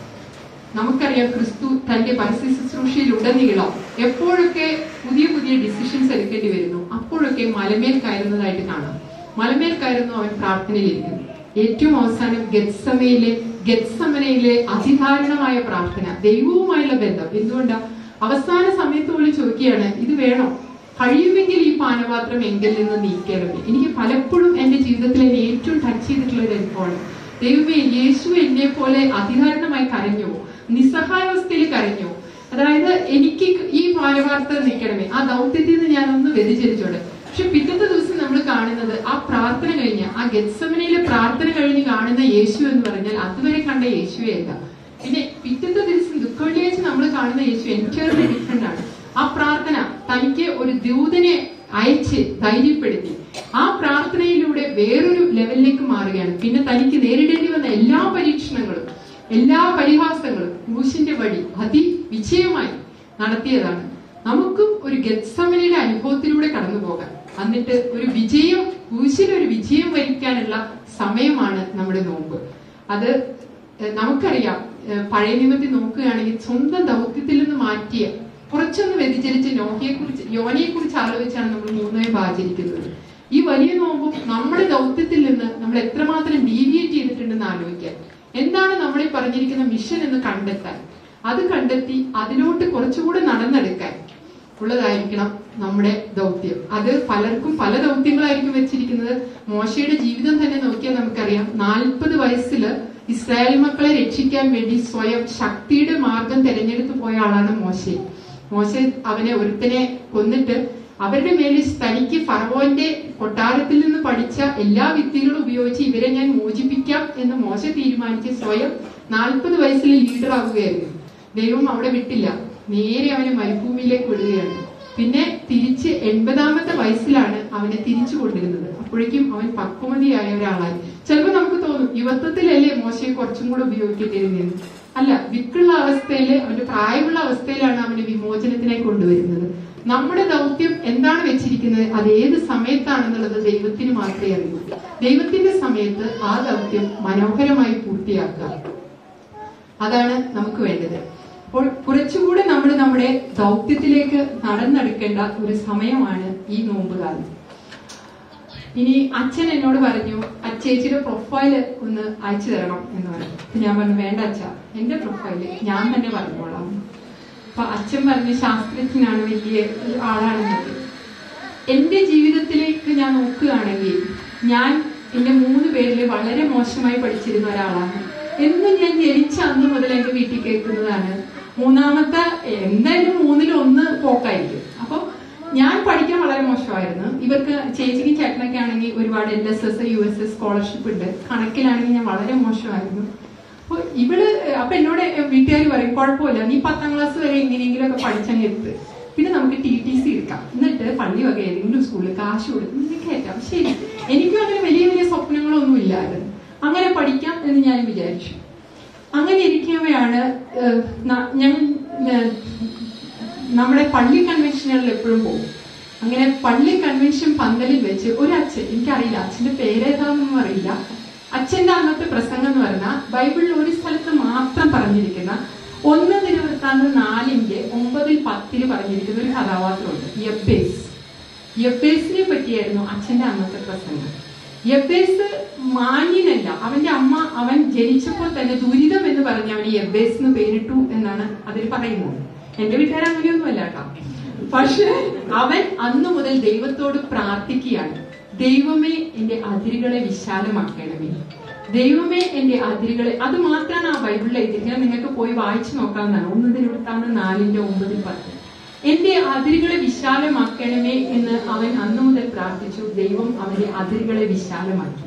നമുക്കറിയാം ക്രിസ്തു തന്റെ പരസ്യ ശുശ്രൂഷയിൽ ഉടനീളം എപ്പോഴൊക്കെ പുതിയ പുതിയ ഡിസിഷൻസ് എടുക്കേണ്ടി വരുന്നു അപ്പോഴൊക്കെ മലമേൽ കയറുന്നതായിട്ട് കാണാം മലമേൽ കയറുന്നു അവൻ പ്രാർത്ഥനയിലിരിക്കുന്നു ഏറ്റവും അവസാനം ഗത്സമയിലെ ഗത്സമനയിലെ അതിധാരണമായ പ്രാർത്ഥന ദൈവവുമായുള്ള ബന്ധം എന്തുകൊണ്ടാ അവസാന സമയത്ത് പോലും ചോദിക്കുകയാണ് ഇത് വേണോ കഴിയുമെങ്കിൽ ഈ പാനപാത്രം എങ്കിൽ നിന്ന് നീക്കണമേ എനിക്ക് പലപ്പോഴും എന്റെ ജീവിതത്തിൽ എന്നെ ഏറ്റവും ടച്ച് ചെയ്തിട്ടുള്ള ഒരു അനുഭവമാണ് ദൈവമേ യേശു എന്നെ പോലെ അതികാരണമായി കരഞ്ഞു നിസ്സഹായാവസ്ഥയിൽ കരഞ്ഞു അതായത് എനിക്ക് ഈ പാനപാത്രം നിൽക്കണമേ ആ ദൗത്യത്തിൽ നിന്ന് ഞാൻ ഒന്ന് വ്യതിചലിച്ചോടെ പക്ഷെ പിറ്റത്തെ ദിവസം നമ്മൾ കാണുന്നത് ആ പ്രാർത്ഥന കഴിഞ്ഞ ആ ഗത്സമനയിലെ പ്രാർത്ഥന കഴിഞ്ഞ് കാണുന്ന യേശു എന്ന് പറഞ്ഞാൽ അതുവരെ കണ്ട യേശുവേ അല്ല പിന്നെ പിറ്റത്തെ ദിവസം ദുഃഖവെള്ളിയാഴ്ച നമ്മൾ കാണുന്ന യേശു എൻറ്റയർലി ഡിഫറെന്റ് ആണ് ആ പ്രാർത്ഥന തനിക്ക് ഒരു ദൂതനെ അയച്ച് ധൈര്യപ്പെടുത്തി ആ പ്രാർത്ഥനയിലൂടെ വേറൊരു ലെവലിലേക്ക് മാറുകയാണ് പിന്നെ തനിക്ക് നേരിടേണ്ടി വന്ന എല്ലാ പരീക്ഷണങ്ങളും എല്ലാ പരിഹാസങ്ങളും ക്രൂശിന്റെ വഴി അതിവിജയമായി നടത്തിയതാണ് നമുക്കും ഒരു ഗത്സമനയുടെ അനുഭവത്തിലൂടെ കടന്നു പോകാം എന്നിട്ട് ഒരു വിജയം ക്രൂശിൽ ഒരു വിജയം വരിക്കാനുള്ള സമയമാണ് നമ്മുടെ നോമ്പ് അത് ഏഹ് നമുക്കറിയാം ഏഹ് പഴയ നിയമത്തിൽ നോക്കുകയാണെങ്കിൽ സ്വന്തം ദൗത്യത്തിൽ നിന്ന് മാറ്റിയ കുറച്ചൊന്ന് വ്യതിചലിച്ച് നോഹയെ കുറിച്ച് യോനയെ കുറിച്ച് ആലോചിച്ചാണ് നമ്മൾ മൂന്നായും ആചരിക്കുന്നത് ഈ വലിയ നോമ്പും നമ്മുടെ ദൗത്യത്തിൽ നിന്ന് നമ്മൾ എത്രമാത്രം ഡീവിയേറ്റ് ചെയ്തിട്ടുണ്ടെന്ന് ആലോചിക്കാൻ എന്താണ് നമ്മളീ പറഞ്ഞിരിക്കുന്ന മിഷൻ എന്ന് കണ്ടെത്താൻ അത് കണ്ടെത്തി അതിലോട്ട് കുറച്ചുകൂടെ നടന്നെടുക്കാൻ ഉള്ളതായിരിക്കണം നമ്മുടെ ദൗത്യം അത് പലർക്കും പല ദൗത്യങ്ങളായിരിക്കും വെച്ചിരിക്കുന്നത് മോശയുടെ ജീവിതം തന്നെ നോക്കിയാൽ നമുക്കറിയാം നാൽപ്പത് വയസ്സിൽ ഇസ്രായേൽ മക്കളെ രക്ഷിക്കാൻ വേണ്ടി സ്വയം ശക്തിയുടെ മാർഗം തെരഞ്ഞെടുത്തു പോയ ആളാണ് മോശെ മോശ അവനെ ഒരുത്തനെ കൊന്നിട്ട് അവരുടെ മേലിൽ തനിക്ക് ഫറവോന്റെ കൊട്ടാരത്തിൽ നിന്ന് പഠിച്ച എല്ലാ വിദ്യകളും ഉപയോഗിച്ച് ഇവരെ ഞാൻ മോചിപ്പിക്കാം എന്ന് മോശ തീരുമാനിച്ച് സ്വയം നാൽപ്പത് വയസ്സിൽ ലീഡർ ആവുകയായിരുന്നു ദൈവം അവിടെ വിട്ടില്ല നേരെ അവനെ മരുഭൂമിയിലേക്ക് വിടുകയാണ് പിന്നെ തിരിച്ച് എൺപതാമത്തെ വയസ്സിലാണ് അവനെ തിരിച്ചു കൊണ്ടിരുന്നത് അപ്പോഴേക്കും അവൻ പക്വമതിയായ ഒരാളായി ചിലപ്പോൾ നമുക്ക് തോന്നും യുവത്വത്തിലല്ലേ മോശയെ കുറച്ചും കൂടെ ഉപയോഗിക്കേണ്ടിയിരുന്നത് അല്ല വിക്കുള്ള അവസ്ഥയില് അവന്റെ പ്രായമുള്ള അവസ്ഥയിലാണ് അവന്റെ വിമോചനത്തിനായി കൊണ്ടുവരുന്നത് നമ്മുടെ ദൗത്യം എന്താണ് വെച്ചിരിക്കുന്നത് അത് ഏത് സമയത്താണെന്നുള്ളത് ദൈവത്തിന് മാത്രമേ അറിയൂ ദൈവത്തിന്റെ സമയത്ത് ആ ദൗത്യം മനോഹരമായി പൂർത്തിയാക്കുക അതാണ് നമുക്ക് വേണ്ടത് അപ്പോൾ കുറച്ചുകൂടെ നമ്മൾ നമ്മുടെ ദൗത്യത്തിലേക്ക് നടന്നെടുക്കേണ്ട ഒരു സമയമാണ് ഈ നോമ്പുകാലം ഇനി അച്ഛൻ എന്നോട് പറഞ്ഞു അച്ചേച്ചിയുടെ പ്രൊഫൈല് ഒന്ന് അയച്ചു തരണം എന്ന് പറഞ്ഞു അപ്പൊ ഞാൻ പറഞ്ഞു വേണ്ട അച്ഛ എന്റെ പ്രൊഫൈല് ഞാൻ തന്നെ പറഞ്ഞോളാം അപ്പൊ അച്ഛൻ പറഞ്ഞ് ശാസ്ത്രജ്ഞനാണ് വലിയ ഒരു ആളാണെന്നത് എന്റെ ജീവിതത്തിലേക്ക് ഞാൻ നോക്കുകയാണെങ്കിൽ ഞാൻ എന്റെ മൂന്ന് പേരില് വളരെ മോശമായി പഠിച്ചിരുന്ന ഒരാളാണ് എന്നും ഞാൻ ജനിച്ച അന്ന് മുതൽ എന്റെ വീട്ടിൽ കേൾക്കുന്നതാണ് മൂന്നാമത്തെ എന്തായാലും മൂന്നിൽ ഒന്ന് പോക്കായിരിക്കും അപ്പൊ ഞാൻ പഠിക്കാൻ വളരെ മോശമായിരുന്നു ഇവർക്ക് ചേച്ചിക്കും ചേട്ടനൊക്കെ ആണെങ്കിൽ ഒരുപാട് L S S U S S scholarship ഉണ്ട് കണക്കിലാണെങ്കിൽ ഞാൻ വളരെ മോശമായിരുന്നു അപ്പൊ ഇവള് അപ്പൊ എന്നോട് വീട്ടുകാർ പറയും കുഴപ്പമില്ല നീ പത്താം ക്ലാസ് വരെ എങ്ങനെയെങ്കിലും ഒക്കെ പഠിച്ചങ്ങ് എത്ത് പിന്നെ നമുക്ക് ടി ടി സി എടുക്കാം എന്നിട്ട് പള്ളി വക ഏതെങ്കിലും സ്കൂളിൽ കാശ് കൊടുക്കും നിനക്ക് കയറ്റാം ശരി എനിക്കും അങ്ങനെ വലിയ വലിയ സ്വപ്നങ്ങളൊന്നും ഇല്ലായിരുന്നു അങ്ങനെ പഠിക്കാം എന്ന് ഞാൻ വിചാരിച്ചു അങ്ങനെ ഇരിക്കവെയാണ് ഏഹ്, ന- ഞാൻ ഏഹ്, നമ്മുടെ പള്ളി കൺവെൻഷനുകളിൽ എപ്പോഴും പോകും അങ്ങനെ പള്ളി കൺവെൻഷൻ പന്തലിൽ വെച്ച് ഒരു അച്ഛൻ എനിക്കറിയില്ല അച്ഛന്റെ പേരേതാണെന്നൊന്നും അറിയില്ല അച്ഛന്റെ അന്നത്തെ പ്രസംഗം എന്ന് പറഞ്ഞാൽ ബൈബിളിൽ ഒരു സ്ഥലത്ത് മാത്രം പറഞ്ഞിരിക്കുന്ന ഒന്ന് തിരുവൃത്താന്തം നാലിന്റെ ഒമ്പതിൽ പത്തില് പറഞ്ഞിരിക്കുന്ന ഒരു കഥാപാത്രമുണ്ട് യബ്ബേസ് യബ്ബേസിനെ പറ്റിയായിരുന്നു അച്ഛന്റെ അന്നത്തെ പ്രസംഗം യബ്ബേസ് മാന്യനല്ല അവന്റെ അമ്മ അവൻ ജനിച്ചപ്പോൾ തന്നെ ദുരിതം എന്ന് പറഞ്ഞ് അവന് യബ്ബേസ് എന്ന് പേരിട്ടു എന്നാണ് അതിൽ പറയുന്നത് എന്റെ വീട്ടുകാർ അങ്ങനെയൊന്നും അല്ല കേട്ടോ പക്ഷെ അവൻ അന്നു മുതൽ ദൈവത്തോട് പ്രാർത്ഥിക്കുകയാണ് ദൈവമേ എന്റെ അതിരുകളെ വിശാലമാക്കണമേ ദൈവമേ എന്റെ അതിരുകളെ അത് മാത്രമാണ് ആ ബൈബിളിൽ എഴുതിയിരിക്കുന്നത് നിങ്ങൾക്ക് പോയി വായിച്ചു നോക്കാവുന്നതാണ് ഒന്നതിനുട്ടാണ് നാലിന്റെ ഒമ്പതിൽ പത്ത് എന്റെ അതിരുകളെ വിശാലമാക്കണമേ എന്ന് അവൻ അന്നു മുതൽ പ്രാർത്ഥിച്ചു ദൈവം അവന്റെ അതിരുകളെ വിശാലമാക്കി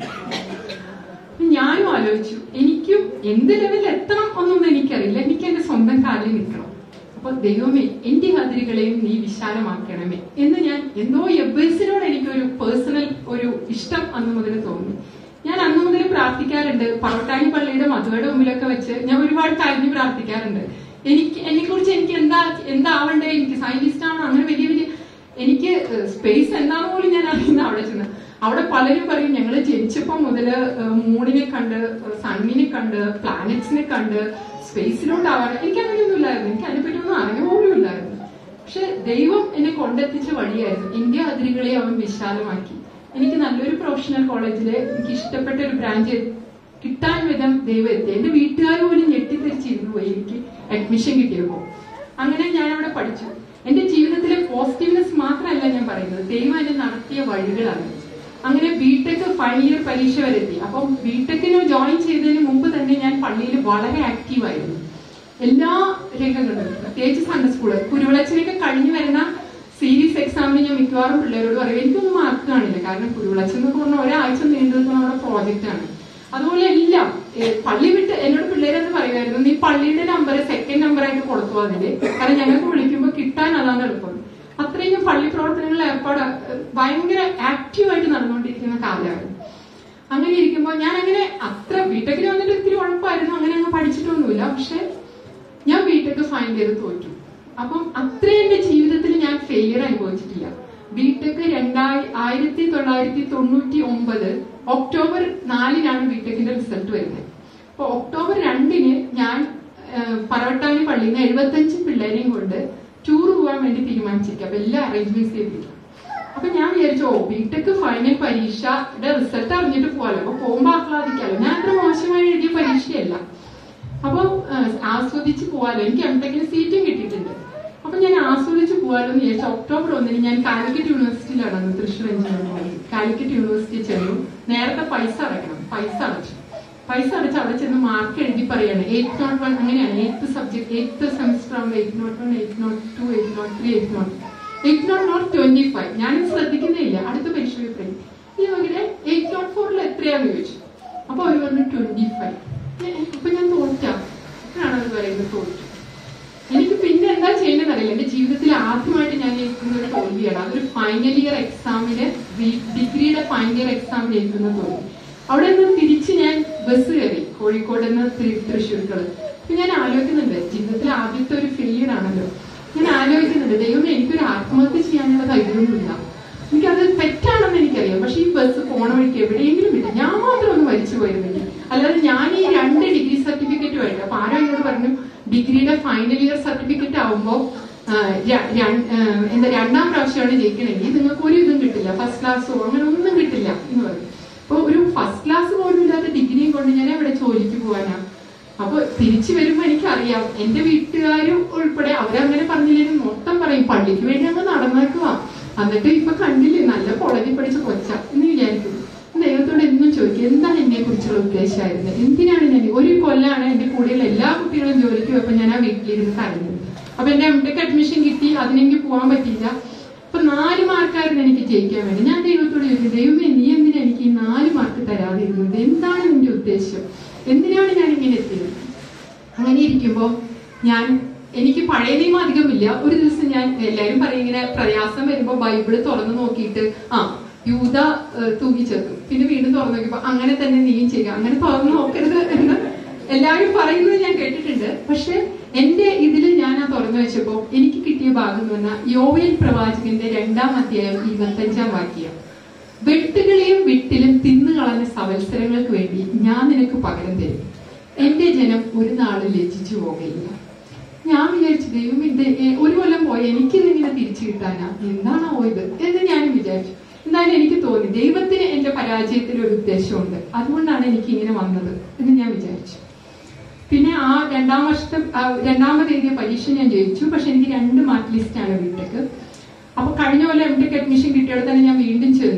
അപ്പൊ ഞാനും ആലോചിച്ചു എനിക്കും എന്ത് ലെവലിൽ എത്തണം എന്നൊന്നും എനിക്കറിയില്ല എനിക്ക് എന്റെ സ്വന്തം കാലിൽ നിൽക്കണം അപ്പൊ ദൈവമേ എന്റെ അതിരുകളെയും നീ വിശാലമാക്കണമേ എന്ന് ഞാൻ എന്തോ എബേസിനോട് എനിക്കൊരു പേഴ്സണൽ ഒരു ഇഷ്ടം അന്ന് മുതൽ തോന്നി ഞാൻ അന്ന് മുതൽ പ്രാർത്ഥിക്കാറുണ്ട് പറവട്ടാണി പള്ളിയുടെ മധുവയുടെ മുമ്പിലൊക്കെ വെച്ച് ഞാൻ ഒരുപാട് കരഞ്ഞു പ്രാർത്ഥിക്കാറുണ്ട് എനിക്ക് എന്നെ കുറിച്ച് എനിക്ക് എന്താ എന്താവണ്ടേ എനിക്ക് സയന്റിസ്റ്റ് ആണ് അങ്ങനെ വലിയ വലിയ എനിക്ക് സ്പേസ് എന്താണെന്ന് പോലും ഞാൻ അറിയുന്ന അവിടെ ചെന്ന് അവിടെ പലരും പറയും ഞങ്ങൾ ജനിച്ചപ്പോ മുതല് മൂണിനെ കണ്ട് സണ്ണിനെ കണ്ട് പ്ലാനറ്റ്സിനെ കണ്ട് സ്പേസിലോട്ടാവാൻ എനിക്ക് അങ്ങനെയൊന്നും ഇല്ലായിരുന്നു എനിക്ക് അതിനെപ്പറ്റി ഒന്നും അറിയ പോലും ഇല്ലായിരുന്നു പക്ഷെ ദൈവം എന്നെ കൊണ്ടെത്തിച്ച വഴിയായിരുന്നു എന്റെ അതിരുകളെ അവൻ വിശാലമാക്കി എനിക്ക് നല്ലൊരു പ്രൊഫഷണൽ കോളേജില് എനിക്ക് ഇഷ്ടപ്പെട്ട ഒരു ബ്രാഞ്ച് കിട്ടാൻ വിധം ദൈവം എത്തി എന്റെ വീട്ടുകാർ പോലും ഞെട്ടിത്തെറിച്ചിരുന്നു പോയി എനിക്ക് അഡ്മിഷൻ കിട്ടിയപ്പോ അങ്ങനെ ഞാൻ അവിടെ പഠിച്ചു എന്റെ ജീവിതത്തിലെ പോസിറ്റീവ്നെസ് മാത്രമല്ല ഞാൻ പറയുന്നത് ദൈവം എന്നെ നടത്തിയ വഴികളാണ് അങ്ങനെ ബിടെക് ഫൈനൽ ഇയർ പരീക്ഷ വരെ എത്തി അപ്പം ബിടെക്കിന് ജോയിൻ ചെയ്തതിന് മുമ്പ് തന്നെ ഞാൻ പള്ളിയിൽ വളരെ ആക്റ്റീവ് ആയിരുന്നു എല്ലാ രംഗങ്ങളിലും പ്രത്യേകിച്ച് സൺഡേ സ്കൂള് കുരുവിളച്ചിനൊക്കെ കഴിഞ്ഞു വരുന്ന സീരീസ് എക്സാമിന് ഞാൻ മിക്കവാറും പിള്ളേരോട് പറയും എനിക്കൊന്നും മാർക്ക് കാണില്ല കാരണം കുരുവിളച്ചൻ എന്നൊക്കെ പറഞ്ഞ ഒരാഴ്ച നീണ്ടു നിൽക്കുന്ന നമ്മുടെ പ്രോജക്റ്റ് ആണ് അതുപോലെ എല്ലാം ഏ, പള്ളി വിട്ട് എന്നോട് പിള്ളേരെന്ന് പറയുമായിരുന്നു നീ പള്ളിയുടെ നമ്പർ സെക്കൻഡ് നമ്പർ ആയിട്ട് കൊടുത്തു അതില് കാരണം ഞങ്ങൾക്ക് വിളിക്കുമ്പോൾ കിട്ടാൻ അതാണ് എളുപ്പം അത്രയും ഞാൻ പള്ളി പ്രവർത്തനങ്ങളിൽ ഏർപ്പാട് ഏ, ഭയങ്കര ആക്റ്റീവായിട്ട് നടന്നുകൊണ്ടിരിക്കുന്ന കാലമാണ് അങ്ങനെ ഇരിക്കുമ്പോൾ ഞാൻ അങ്ങനെ അത്ര ബിടെക്കിൽ വന്നിട്ട് ഇത്തിരി ഉഴപ്പായിരുന്നു അങ്ങനെ അങ്ങ് പഠിച്ചിട്ടൊന്നുമില്ല പക്ഷെ ഞാൻ ബിടെക് ഫൈനൽ ചെയ്ത് തോറ്റു അപ്പം അത്രയും എന്റെ ജീവിതത്തിൽ ഞാൻ ഫെയിലിയർ അനുഭവിച്ചിട്ടില്ല ബിടെക് രണ്ടായി ആയിരത്തി തൊള്ളായിരത്തി തൊണ്ണൂറ്റി ഒമ്പത് ഒക്ടോബർ നാലിനാണ് ബിടെക്കിന്റെ റിസൾട്ട് വരുന്നത് അപ്പൊ ഒക്ടോബർ രണ്ടിന് ഞാൻ ആ, പറവട്ടാനി പള്ളിയിൽ നിന്ന് എഴുപത്തഞ്ച് പിള്ളേരെയും കൊണ്ട് ടൂർ പോകാൻ വേണ്ടി തീരുമാനിച്ചിരിക്കുക അപ്പൊ എല്ലാ അറേഞ്ച്മെന്റ്സ് ചെയ്തിരിക്കും അപ്പൊ ഞാൻ വിചാരിച്ചു ഓ ബിടെക് ഫൈനൽ പരീക്ഷയുടെ റിസൾട്ട് അറിഞ്ഞിട്ട് പോകാലോ അപ്പൊ പോകുമ്പോ ആഹ്ലാദിക്കാലോ ഞാൻ അത്ര മോശമായി എഴുതിയ പരീക്ഷയല്ല അപ്പൊ ആസ്വദിച്ച് പോവാലോ എനിക്ക് എംടെക്കിന് സീറ്റും കിട്ടിയിട്ടുണ്ട് അപ്പൊ ഞാൻ ആസ്വദിച്ച് പോവാലോ എന്ന് വിചാരിച്ചു ഒക്ടോബർ ഒന്നിന് ഞാൻ കാലിക്കറ്റ് യൂണിവേഴ്സിറ്റിയിലാണ് അന്ന് Thrissur engineering college Calicut university ചെന്നു നേരത്തെ പൈസ അടയ്ക്കണം പൈസ അടച്ചു പൈസ അടച്ച് അവിടെ ചെന്ന് മാർക്ക് എഴുതി പറയാണ് എയ്റ്റ് നോട്ട് വൺ അങ്ങനെയാണ് എയ്ത്ത് സബ്ജക്ട് എയ്ത്ത് സെമിസ്റ്റർ ആകുമ്പോൾ eight nought one eight nought two eight nought three eight nought eight nought nought twenty five ഞാനിത് ശ്രദ്ധിക്കുന്നേ ഇല്ല അടുത്ത പരീക്ഷ പേപ്പറിൽ ഈ നോക്കിയിട്ട് എയ്റ്റ് നോട്ട് ഫോറിൽ എത്രയാന്ന് ചോദിച്ചു അപ്പൊ അവർ പറഞ്ഞു ട്വന്റി ഫൈവ് അപ്പൊ ഞാൻ തോറ്റ അപ്പോഴാണ് അവർ പറയുന്നത് തോറ്റു എനിക്ക് പിന്നെ എന്താ ചെയ്യേണ്ടത് അറിയില്ല എന്റെ ജീവിതത്തിൽ ആദ്യമായിട്ട് ഞാൻ എഴുതുന്ന ഒരു തോൽവിയാണ് അതൊരു ഫൈനൽ ഇയർ എക്സാമിന് ഡിഗ്രിയുടെ ഫൈനൽ ഇയർ എക്സാമിന് എഴുതുന്ന തോൽവി അവിടെ നിന്ന് തിരിച്ച് ഞാൻ ബസ് കയറി കോഴിക്കോട് നിന്ന് തൃശ്ശൂർക്കള് അപ്പൊ ഞാൻ ആലോചിക്കുന്നുണ്ട് ജീവിതത്തിൽ ആദ്യത്തെ ഒരു ഫെയിലിയർ ആണല്ലോ ഞാൻ ആലോചിക്കുന്നുണ്ട് ദൈവമേ എനിക്കൊരു ആത്മഹത്യ ചെയ്യാനുള്ള ധൈര്യമൊന്നുമില്ല എനിക്കത് തെറ്റാണെന്ന് എനിക്കറിയാം പക്ഷെ ഈ ബസ് പോണ വഴിക്ക് എവിടെയെങ്കിലും വിട്ടു ഞാൻ മാത്രം ഒന്ന് മരിച്ചു പോയിരുന്നെങ്കിൽ അല്ലാതെ ഞാൻ ഈ രണ്ട് ഡിഗ്രി സർട്ടിഫിക്കറ്റ് വേണ്ട അപ്പൊ ആരോ എന്നോട് പറഞ്ഞു ഡിഗ്രിയുടെ ഫൈനൽ ഇയർ സർട്ടിഫിക്കറ്റ് ആവുമ്പോ ആ, ര- ര- ആ, എന്താ രണ്ടാം പ്രാവശ്യമാണ് ജയിക്കണമെങ്കിൽ നിങ്ങൾക്ക് ഒരു ഇതും കിട്ടില്ല ഫസ്റ്റ് ക്ലാസ്സോ അങ്ങനെ ഒന്നും കിട്ടില്ല എന്ന് പറഞ്ഞു അപ്പൊ ഒരു ഫസ്റ്റ് ക്ലാസ് പോലും ഇല്ലാത്ത ഡിഗ്രിയും കൊണ്ട് ഞാൻ എവിടെ ജോലിക്ക് പോവാനാ അപ്പൊ തിരിച്ചു വരുമ്പോ എനിക്കറിയാം എന്റെ വീട്ടുകാരും ഉൾപ്പെടെ അവരങ്ങനെ പറഞ്ഞില്ലെങ്കിൽ മൊത്തം പറയും പള്ളിക്ക് വേണ്ടി അങ്ങ് നടന്നേക്കുവാ എന്നിട്ട് ഇപ്പൊ കണ്ടില്ലേ നല്ല കോളേജിൽ പഠിച്ച കൊച്ച എന്ന് വിചാരിക്കുന്നു ദൈവത്തോട് എന്നും ചോദിക്കും എന്താണ് എന്നെ കുറിച്ചുള്ള ഉദ്ദേശമായിരുന്നത് എന്തിനാണ് ഞാൻ ഒരു കൊല്ലാണ് എന്റെ കൂടെയുള്ള എല്ലാ കുട്ടികളും ജോലിക്ക് പോയപ്പോ ഞാൻ ആ വീട്ടിലിരുന്ന് കരഞ്ഞത് അപ്പൊ എന്റെ എംടെക് അഡ്മിഷൻ കിട്ടി അതിനെനിക്ക് പോകാൻ പറ്റിയില്ല അപ്പൊ നാല് മാർക്കായിരുന്നു എനിക്ക് ജയിക്കാൻ വേണ്ടി ഞാൻ ദൈവത്തോട് ചോദിച്ചു ദൈവമേ നീ എന്തിനാ എനിക്ക് ഈ നാല് മാർക്ക് തരാതിരുന്നത് എന്താണ് നിന്റെ ഉദ്ദേശം എന്തിനാണ് ഞാൻ ഇങ്ങനെ എത്തിയത് അങ്ങനെ ഇരിക്കുമ്പോ ഞാൻ എനിക്ക് പഴയ നിയമം അധികമില്ല ഒരു ദിവസം ഞാൻ എല്ലാരും പറയും ഇങ്ങനെ പ്രയാസം വരുമ്പോ ബൈബിള് തുറന്നു നോക്കിയിട്ട് ആ യൂത ഏഹ്, തൂക്കിച്ചേർക്കും പിന്നെ വീണ്ടും തുറന്നു നോക്കിയപ്പോ അങ്ങനെ തന്നെ നീയും ചെയ്യുക അങ്ങനെ തുറന്നു നോക്കരുത് എന്ന് എല്ലാവരും പറയുന്നത് ഞാൻ കേട്ടിട്ടുണ്ട് പക്ഷെ എന്റെ ഇതില് ഞാൻ ആ തുറന്നു വെച്ചപ്പോ എനിക്ക് കിട്ടിയ ഭാഗം എന്ന് പറഞ്ഞാൽ യോവേൽ പ്രവാചകന്റെ രണ്ടാം അധ്യായം ഇരുപത്തഞ്ചാം വാക്യം വെട്ടുകളെയും വിട്ടിലും തിന്നുകളഞ്ഞ സവത്സരങ്ങൾക്ക് വേണ്ടി ഞാൻ നിനക്ക് പകരം തരും എന്റെ ജനം ഒരു നാളും ലജ്ജിച്ചു പോകയില്ല ഞാൻ വിചാരിച്ചു ദൈവം ഇത് എ- ഒരു കൊല്ലം പോയി എനിക്കിതിങ്ങനെ തിരിച്ചു കിട്ടാനാ എന്താണോ ഇത് എന്ന് ഞാനും വിചാരിച്ചു എന്നാലും എനിക്ക് തോന്നി ദൈവത്തിന് എന്റെ പരാജയത്തിൽ ഒരു ഉദ്ദേശമുണ്ട് അതുകൊണ്ടാണ് എനിക്ക് ഇങ്ങനെ വന്നത് എന്ന് ഞാൻ വിചാരിച്ചു പിന്നെ ആ രണ്ടാം വർഷത്തെ ആ രണ്ടാമത് എഴുതിയ പരീക്ഷ ഞാൻ ജയിച്ചു പക്ഷെ എനിക്ക് രണ്ട് മാർക്ക് ലിസ്റ്റ് ആണ് വീട്ടിലേക്ക് അപ്പൊ കഴിഞ്ഞ കൊല്ലം എം ടെക് അഡ്മിഷൻ കിട്ടിയോടെ തന്നെ ഞാൻ വീണ്ടും ചെന്നു അപ്പൊ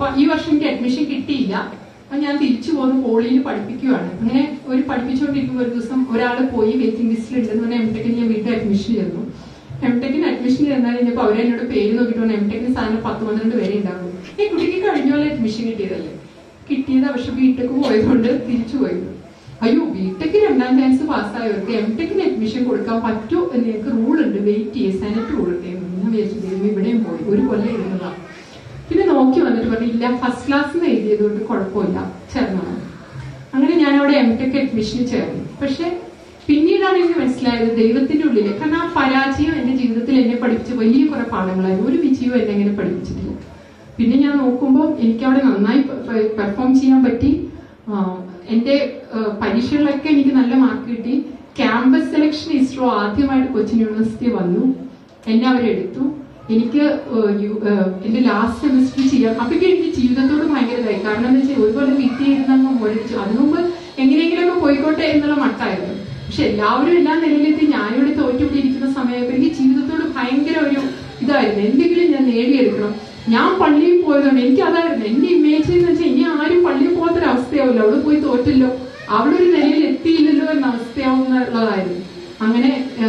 അപ്പൊ ഈ വർഷം എനിക്ക് അഡ്മിഷൻ കിട്ടിയില്ല അപ്പൊ ഞാൻ തിരിച്ചു പോകുന്ന പോളിയിൽ പഠിപ്പിക്കുകയാണ് അങ്ങനെ ഒരു പഠിപ്പിച്ചുകൊണ്ടിരിക്കുമ്പോൾ ഒരു ദിവസം ഒരാൾ പോയി വെയിറ്റിംഗ് ലിസ്റ്റിൽ ഉണ്ടെന്ന് പറഞ്ഞാൽ എം ടെക്കിന് ഞാൻ വീട്ടിൽ അഡ്മിഷൻ ചേർന്നു എം ടെക്കിന് അഡ്മിഷൻ ചെന്നാൽ കഴിഞ്ഞപ്പോൾ അവരെന്നോട് പേര് നോക്കിയിട്ട് എം ടെക്കിന് സാധനം പത്ത് പന്ത്രണ്ട് പേരെ ഉണ്ടാവുള്ളൂ ഈ കുട്ടിക്ക് കഴിഞ്ഞ പോലെ അഡ്മിഷൻ കിട്ടിയതല്ലേ കിട്ടിയത് പക്ഷെ ബിടെക് പോയതുകൊണ്ട് തിരിച്ചു പോയത് അയ്യോ ബിടെക് രണ്ടാം ചാൻസ് പാസ്സായവർക്ക് എം ടെക്കിന് അഡ്മിഷൻ കൊടുക്കാൻ പറ്റൂ എന്ന് ഞങ്ങൾക്ക് റൂൾ ഉണ്ട് വെയിറ്റ് ചെയ്യേ സെനറ്റ് കൊടുത്തേ ഞാൻ വിചാരിച്ചു ദൈവം ഇവിടെയും പോയി ഒരു കൊല്ലം ഇരുന്നതാണ് പിന്നെ നോക്കി വന്നിട്ട് പറഞ്ഞു ഇല്ല ഫസ്റ്റ് ക്ലാസ് എഴുതിയത് കൊണ്ട് കുഴപ്പമില്ല ചേർന്നാണ് അങ്ങനെ ഞാൻ അവിടെ എം ടെക് അഡ്മിഷന് ചേർന്നു പക്ഷെ പിന്നീടാണ് എനിക്ക് മനസ്സിലായത് ദൈവത്തിന്റെ ഉള്ളില് കാരണം ആ പരാജയം എന്റെ ജീവിതത്തിൽ എന്നെ പഠിപ്പിച്ച വലിയ കുറെ പാഠങ്ങളായിരുന്നു ഒരു വിജയവും എന്നെ അങ്ങനെ പഠിപ്പിച്ചിട്ടില്ല പിന്നെ ഞാൻ നോക്കുമ്പോൾ എനിക്ക് അവിടെ നന്നായി പെർഫോം ചെയ്യാൻ പറ്റി ആ, എന്റെ ആ, പരീക്ഷകളിലൊക്കെ എനിക്ക് നല്ല മാർക്ക് കിട്ടി ക്യാമ്പസ് സെലക്ഷൻ ഇസ്രോ ആദ്യമായിട്ട് കൊച്ചിൻ യൂണിവേഴ്സിറ്റി വന്നു എന്നെ അവരെടുത്തു എനിക്ക് ഏഹ്, യു- ഏഹ്, എന്റെ ലാസ്റ്റ് സെമിസ്റ്റർ ചെയ്യാം അപ്പൊക്കെ എനിക്ക് ജീവിതത്തോട് ഭയങ്കര ഇതായി കാരണം എന്താ വെച്ചാൽ ഒരുപോലെ വീട്ടിൽ ഇരുന്നങ്ങ് മുരടിച്ചു അതിനു മുമ്പ് എങ്ങനെയെങ്കിലുമൊക്കെ പോയിക്കോട്ടെ എന്നുള്ള മട്ടായിരുന്നു പക്ഷെ എല്ലാവരും എല്ലാ നിലയിലെത്തി ഞാനിവിടെ തോറ്റുപിടിയിരിക്കുന്ന സമയത്ത് എനിക്ക് ജീവിതത്തോട് ഭയങ്കര ഒരു ഇതായിരുന്നു എന്തെങ്കിലും ഞാൻ നേടിയെടുക്കണം ഞാൻ പള്ളിയിൽ പോയതുകൊണ്ട് എനിക്ക് അതായിരുന്നു എന്റെ ഇമേജ് എന്ന് വെച്ചാൽ ഇനി ആരും പള്ളിയിൽ പോകാത്തൊരു അവസ്ഥയാവില്ല അവിടെ പോയി തോറ്റല്ലോ അവിടെ ഒരു നിലയിൽ എത്തിയില്ലല്ലോ എന്ന അവസ്ഥയാവുന്നുള്ളതായിരുന്നു അങ്ങനെ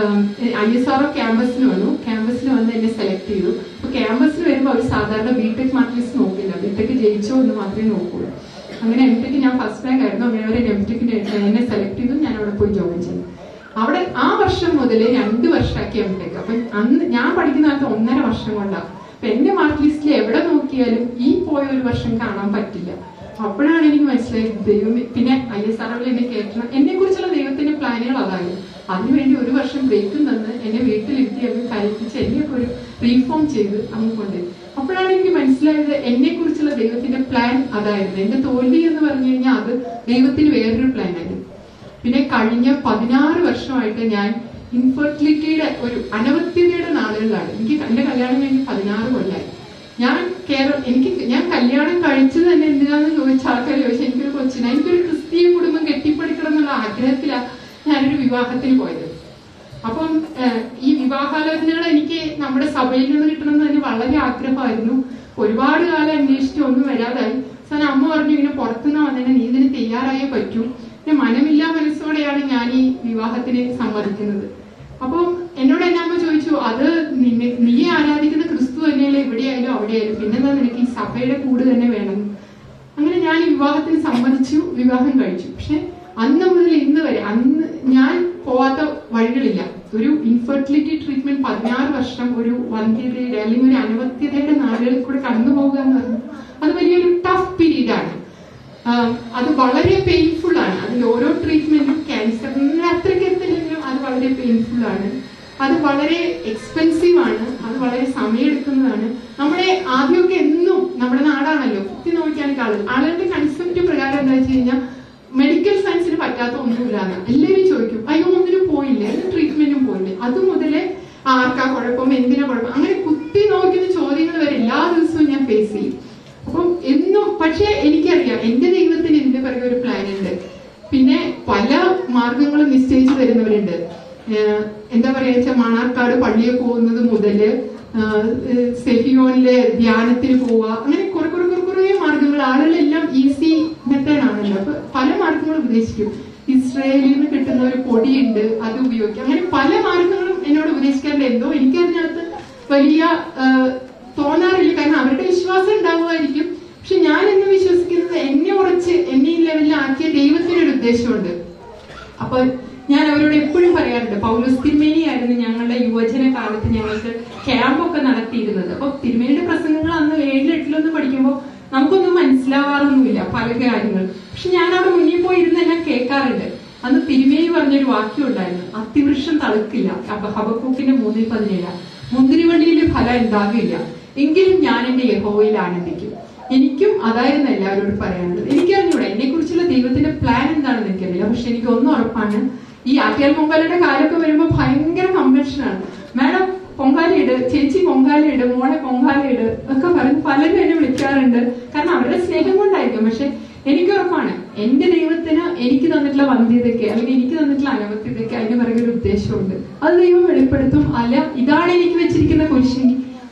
ഐ എസ് ആർ ക്യാമ്പസിന് വന്നു ക്യാമ്പസിന് വന്ന് എന്നെ സെലക്ട് ചെയ്തു അപ്പൊ ക്യാമ്പസിന് വരുമ്പോൾ അവർ സാധാരണ ബിടെക് മാർക്ക് ലിസ്റ്റ് നോക്കില്ല ബിടെക് ജയിച്ചോ എന്ന് മാത്രമേ നോക്കുള്ളൂ അങ്ങനെ എം ടെക് ഞാൻ ഫസ്റ്റ് റാങ്ക് ആയിരുന്നു അങ്ങനെ അവർ എം ടെക്കിന് എന്നെ സെലക്ട് ചെയ്തു ഞാൻ അവിടെ പോയി ജോയിൻ ചെയ്തു അവിടെ ആ വർഷം മുതൽ രണ്ട് വർഷമാക്കി എം ടെക് അപ്പൊ അന്ന് ഞാൻ പഠിക്കുന്ന കാലത്ത് ഒന്നര വർഷം കൊണ്ടാണ് അപ്പൊ എന്റെ മാർക്ക് ലിസ്റ്റിൽ എവിടെ നോക്കിയാലും ഈ പോയ ഒരു വർഷം കാണാൻ പറ്റില്ല അപ്പോഴാണ് എനിക്ക് മനസ്സിലായത് ദൈവം പിന്നെ ഐ എസ് ആർ എന്നെ കേൾക്കണം എന്നെ കുറിച്ചുള്ള ദൈവത്തിന്റെ പ്ലാനുകൾ അതായിരുന്നു അതിനുവേണ്ടി ഒരു വർഷം ബ്രേക്കും തന്ന് എന്നെ വീട്ടിലിരുത്തി അങ്ങ് കരയിപ്പിച്ച് എന്നെയൊക്കെ ഒരു റീഫോം ചെയ്ത് അങ്ങ് കൊണ്ടുപോയി അപ്പോഴാണ് എനിക്ക് മനസ്സിലായത് എന്നെ കുറിച്ചുള്ള ദൈവത്തിന്റെ പ്ലാൻ അതായിരുന്നു എന്റെ തോൽവി എന്ന് പറഞ്ഞു കഴിഞ്ഞാൽ അത് ദൈവത്തിന് വേറൊരു പ്ലാൻ ആയിരുന്നു പിന്നെ കഴിഞ്ഞ പതിനാറ് വർഷമായിട്ട് ഞാൻ ഇൻഫെർട്ടിലിറ്റിയുടെ ഒരു അനവത്യതയുടെ നാളുകളിലാണ് എനിക്ക് എന്റെ കല്യാണം കഴിഞ്ഞ് പതിനാറ് കൊല്ലായി ഞാൻ കേരളം എനിക്ക് ഞാൻ കല്യാണം കഴിച്ചത് തന്നെ എന്തിനാന്ന് ചോദിച്ച ആൾക്കാർ ചോദിച്ചാൽ എനിക്കൊരു കൊച്ചിനെ എനിക്കൊരു ക്രിസ്തീയ കുടുംബം കെട്ടിപ്പടുക്കണം എന്നുള്ള ആഗ്രഹത്തിലാണ് ഞാനൊരു വിവാഹത്തിന് പോയത് അപ്പം ഏഹ്, ഈ വിവാഹാലോചനകൾ എനിക്ക് നമ്മുടെ സഭയിൽ നിന്ന് കിട്ടണമെന്ന് തന്നെ വളരെ ആഗ്രഹമായിരുന്നു ഒരുപാട് കാലം അന്വേഷിച്ച് ഒന്നും വരാതായി സാധനം അമ്മ പറഞ്ഞു ഇങ്ങനെ പുറത്തുനിന്ന് വന്നതിന് നീ ഇതിന് തയ്യാറായേ പറ്റൂ പിന്നെ മനമില്ലാ മനസ്സോടെയാണ് ഞാൻ ഈ വിവാഹത്തിന് സമ്മതിക്കുന്നത് അപ്പം എന്നോട് എന്നെ അമ്മ ചോദിച്ചു അത് നിന്നെ നീ ആരാധിക്കുന്ന ക്രിസ്തു തന്നെയല്ലേ എവിടെയായാലും അവിടെയായാലും പിന്നെന്താ നിനക്ക് ഈ സഭയുടെ കൂട് തന്നെ വേണം അങ്ങനെ ഞാൻ ഈ വിവാഹത്തിന് സമ്മതിച്ചു വിവാഹം കഴിച്ചു പക്ഷെ അന്ന് മുതൽ ഇന്ന് വരെ അന്ന് ഞാൻ പോവാത്ത വഴികളില്ല ഒരു ഇൻഫെർട്ടിലിറ്റി ട്രീറ്റ്മെന്റ് പതിനാറ് വർഷം ഒരു വന്ധ്യതയുടെ അല്ലെങ്കിൽ ഒരു അനവത്യതയുടെ നാടുകളിൽ കൂടെ കടന്നു പോകുക എന്ന് പറഞ്ഞു അത് വലിയൊരു ടഫ് പീരീഡ് ആണ് ആഹ് അത് വളരെ പെയിൻഫുൾ ആണ് അതിൽ ഓരോ ട്രീറ്റ്മെന്റും ക്യാൻസറിന് അത്രയ്ക്ക് എത്തില്ലെങ്കിലും അത് വളരെ പെയിൻഫുൾ ആണ് അത് വളരെ എക്സ്പെൻസീവ് ആണ് അത് വളരെ സമയമെടുക്കുന്നതാണ് നമ്മുടെ ആദ്യമൊക്കെ എന്നും നമ്മുടെ നാടാണല്ലോ കുത്തി നോക്കിയാണ് ആളുകൾ ആളുകളുടെ കൺസെപ്റ്റ് പ്രകാരം എന്താ വെച്ച് കഴിഞ്ഞാൽ മെഡിക്കൽ സയൻസിന് പറ്റാത്ത ഒന്നുമില്ലാന്ന് എല്ലാവരും ചോദിക്കും അയ്യോ ഒന്നിനും പോയില്ലേ അതിന് ട്രീറ്റ്മെന്റും പോയില്ലേ അത് മുതലേ ആർക്കാ കുഴപ്പം എന്തിനാ കുഴപ്പം അങ്ങനെ കുത്തി നോക്കുന്ന ചോദ്യങ്ങൾ വരെ എല്ലാ ദിവസവും ഞാൻ ഫേസ് ചെയ്യും അപ്പം എന്നും പക്ഷെ എനിക്കറിയാം എന്റെ ദൈവത്തിന് ഇതിന്റെ പിറകെ ഒരു പ്ലാൻ ഉണ്ട് പിന്നെ പല മാർഗങ്ങളും നിശ്ചയിച്ചു തരുന്നവരുണ്ട് ഏഹ് എന്താ പറയാ വെച്ചാൽ മണാർക്കാട് പള്ളിയിൽ പോകുന്നത് മുതല് ആഹ് ഏഹ് സെഫിയോനിലെ ധ്യാനത്തിന് പോവുക അങ്ങനെ കുറെ കുറെ കുറെ കുറെ മാർഗങ്ങൾ ആളുകളെല്ലാം ഈസി മെത്തേഡ് ആണല്ലോ അപ്പൊ പല മാർഗങ്ങളും ഉപദേശിക്കും ഇസ്രയേലിൽ നിന്ന് കിട്ടുന്ന ഒരു പൊടിയുണ്ട് അത് ഉപയോഗിക്കും അങ്ങനെ പല മാർഗങ്ങളും എന്നോട് ഉപദേശിക്കാറുണ്ട് എന്തോ എനിക്കതിനകത്ത് വലിയ ആഹ് തോന്നാറില്ല കാരണം അവരുടെ വിശ്വാസം ഉണ്ടാകുമായിരിക്കും പക്ഷെ ഞാൻ എന്ന് വിശ്വസിക്കുന്നത് എന്നെ ഉറച്ച് എന്നെ ഈ ലെവലിലാക്കിയ ദൈവത്തിനൊരു ഉദ്ദേശമുണ്ട് അപ്പൊ ഞാൻ അവരോട് എപ്പോഴും പറയാറുണ്ട് പൗലോസ് തിരുമേനിയായിരുന്നു ഞങ്ങളുടെ യുവജന കാലത്ത് ഞങ്ങൾക്ക് ക്യാമ്പൊക്കെ നടത്തിയിരുന്നത് അപ്പൊ തിരുമേനിയുടെ പ്രസംഗങ്ങൾ അന്ന് ഏഴിലും എട്ടിലൊന്നും പഠിക്കുമ്പോൾ നമുക്കൊന്നും മനസ്സിലാവാറൊന്നുമില്ല പല കാര്യങ്ങൾ പക്ഷെ ഞാൻ അവിടെ മുന്നിൽ പോയി ഇരുന്ന് എല്ലാം കേൾക്കാറുണ്ട് അന്ന് തിരുമേനി പറഞ്ഞൊരു വാക്യം ഉണ്ടായിരുന്നു അത്തിവൃക്ഷം തളുക്കില്ല അപ്പൊ ഹബക്കൂക്കിന്റെ മൂന്നിൽ പതിനേഴ് മുന്തിരിവള്ളിയിലെ ഫലം ഉണ്ടാകില്ല എങ്കിലും ഞാൻ എന്റെ യഹോവയിൽ ആനന്ദിക്കും എനിക്കും അതായിരുന്നു എല്ലാവരോടും പറയാനുള്ളത് എനിക്കറിഞ്ഞൂടെ എന്നെ കുറിച്ചുള്ള ദൈവത്തിന്റെ പ്ലാൻ എന്താണെന്ന് എനിക്കറിയില്ല പക്ഷെ എനിക്ക് ഒന്നും ഉറപ്പാണ് ഈ ആറ്റിയാൽ പൊങ്കാലയുടെ കാലൊക്കെ വരുമ്പോൾ ഭയങ്കര കമ്പൻഷനാണ് മാഡം പൊങ്കാലയിട് ചേച്ചി പൊങ്കാലയിട് മോളെ പൊങ്കാലയിട് ഒക്കെ പറഞ്ഞ് പലരും എന്നെ വിളിക്കാറുണ്ട് കാരണം അവരുടെ സ്നേഹം കൊണ്ടായിരിക്കും പക്ഷെ എനിക്ക് ഉറപ്പാണ് എന്റെ ദൈവത്തിന് എനിക്ക് തന്നിട്ടുള്ള വന്ധ്യതയ്ക്ക് അല്ലെങ്കിൽ എനിക്ക് തന്നിട്ടുള്ള അനവധ്യതയ്ക്ക് അതിന് പിറകെ ഒരു ഉദ്ദേശമുണ്ട് അത് ദൈവം വെളിപ്പെടുത്തും അല്ല ഇതാണ് എനിക്ക് വെച്ചിരിക്കുന്ന കുരിശെങ്കിൽ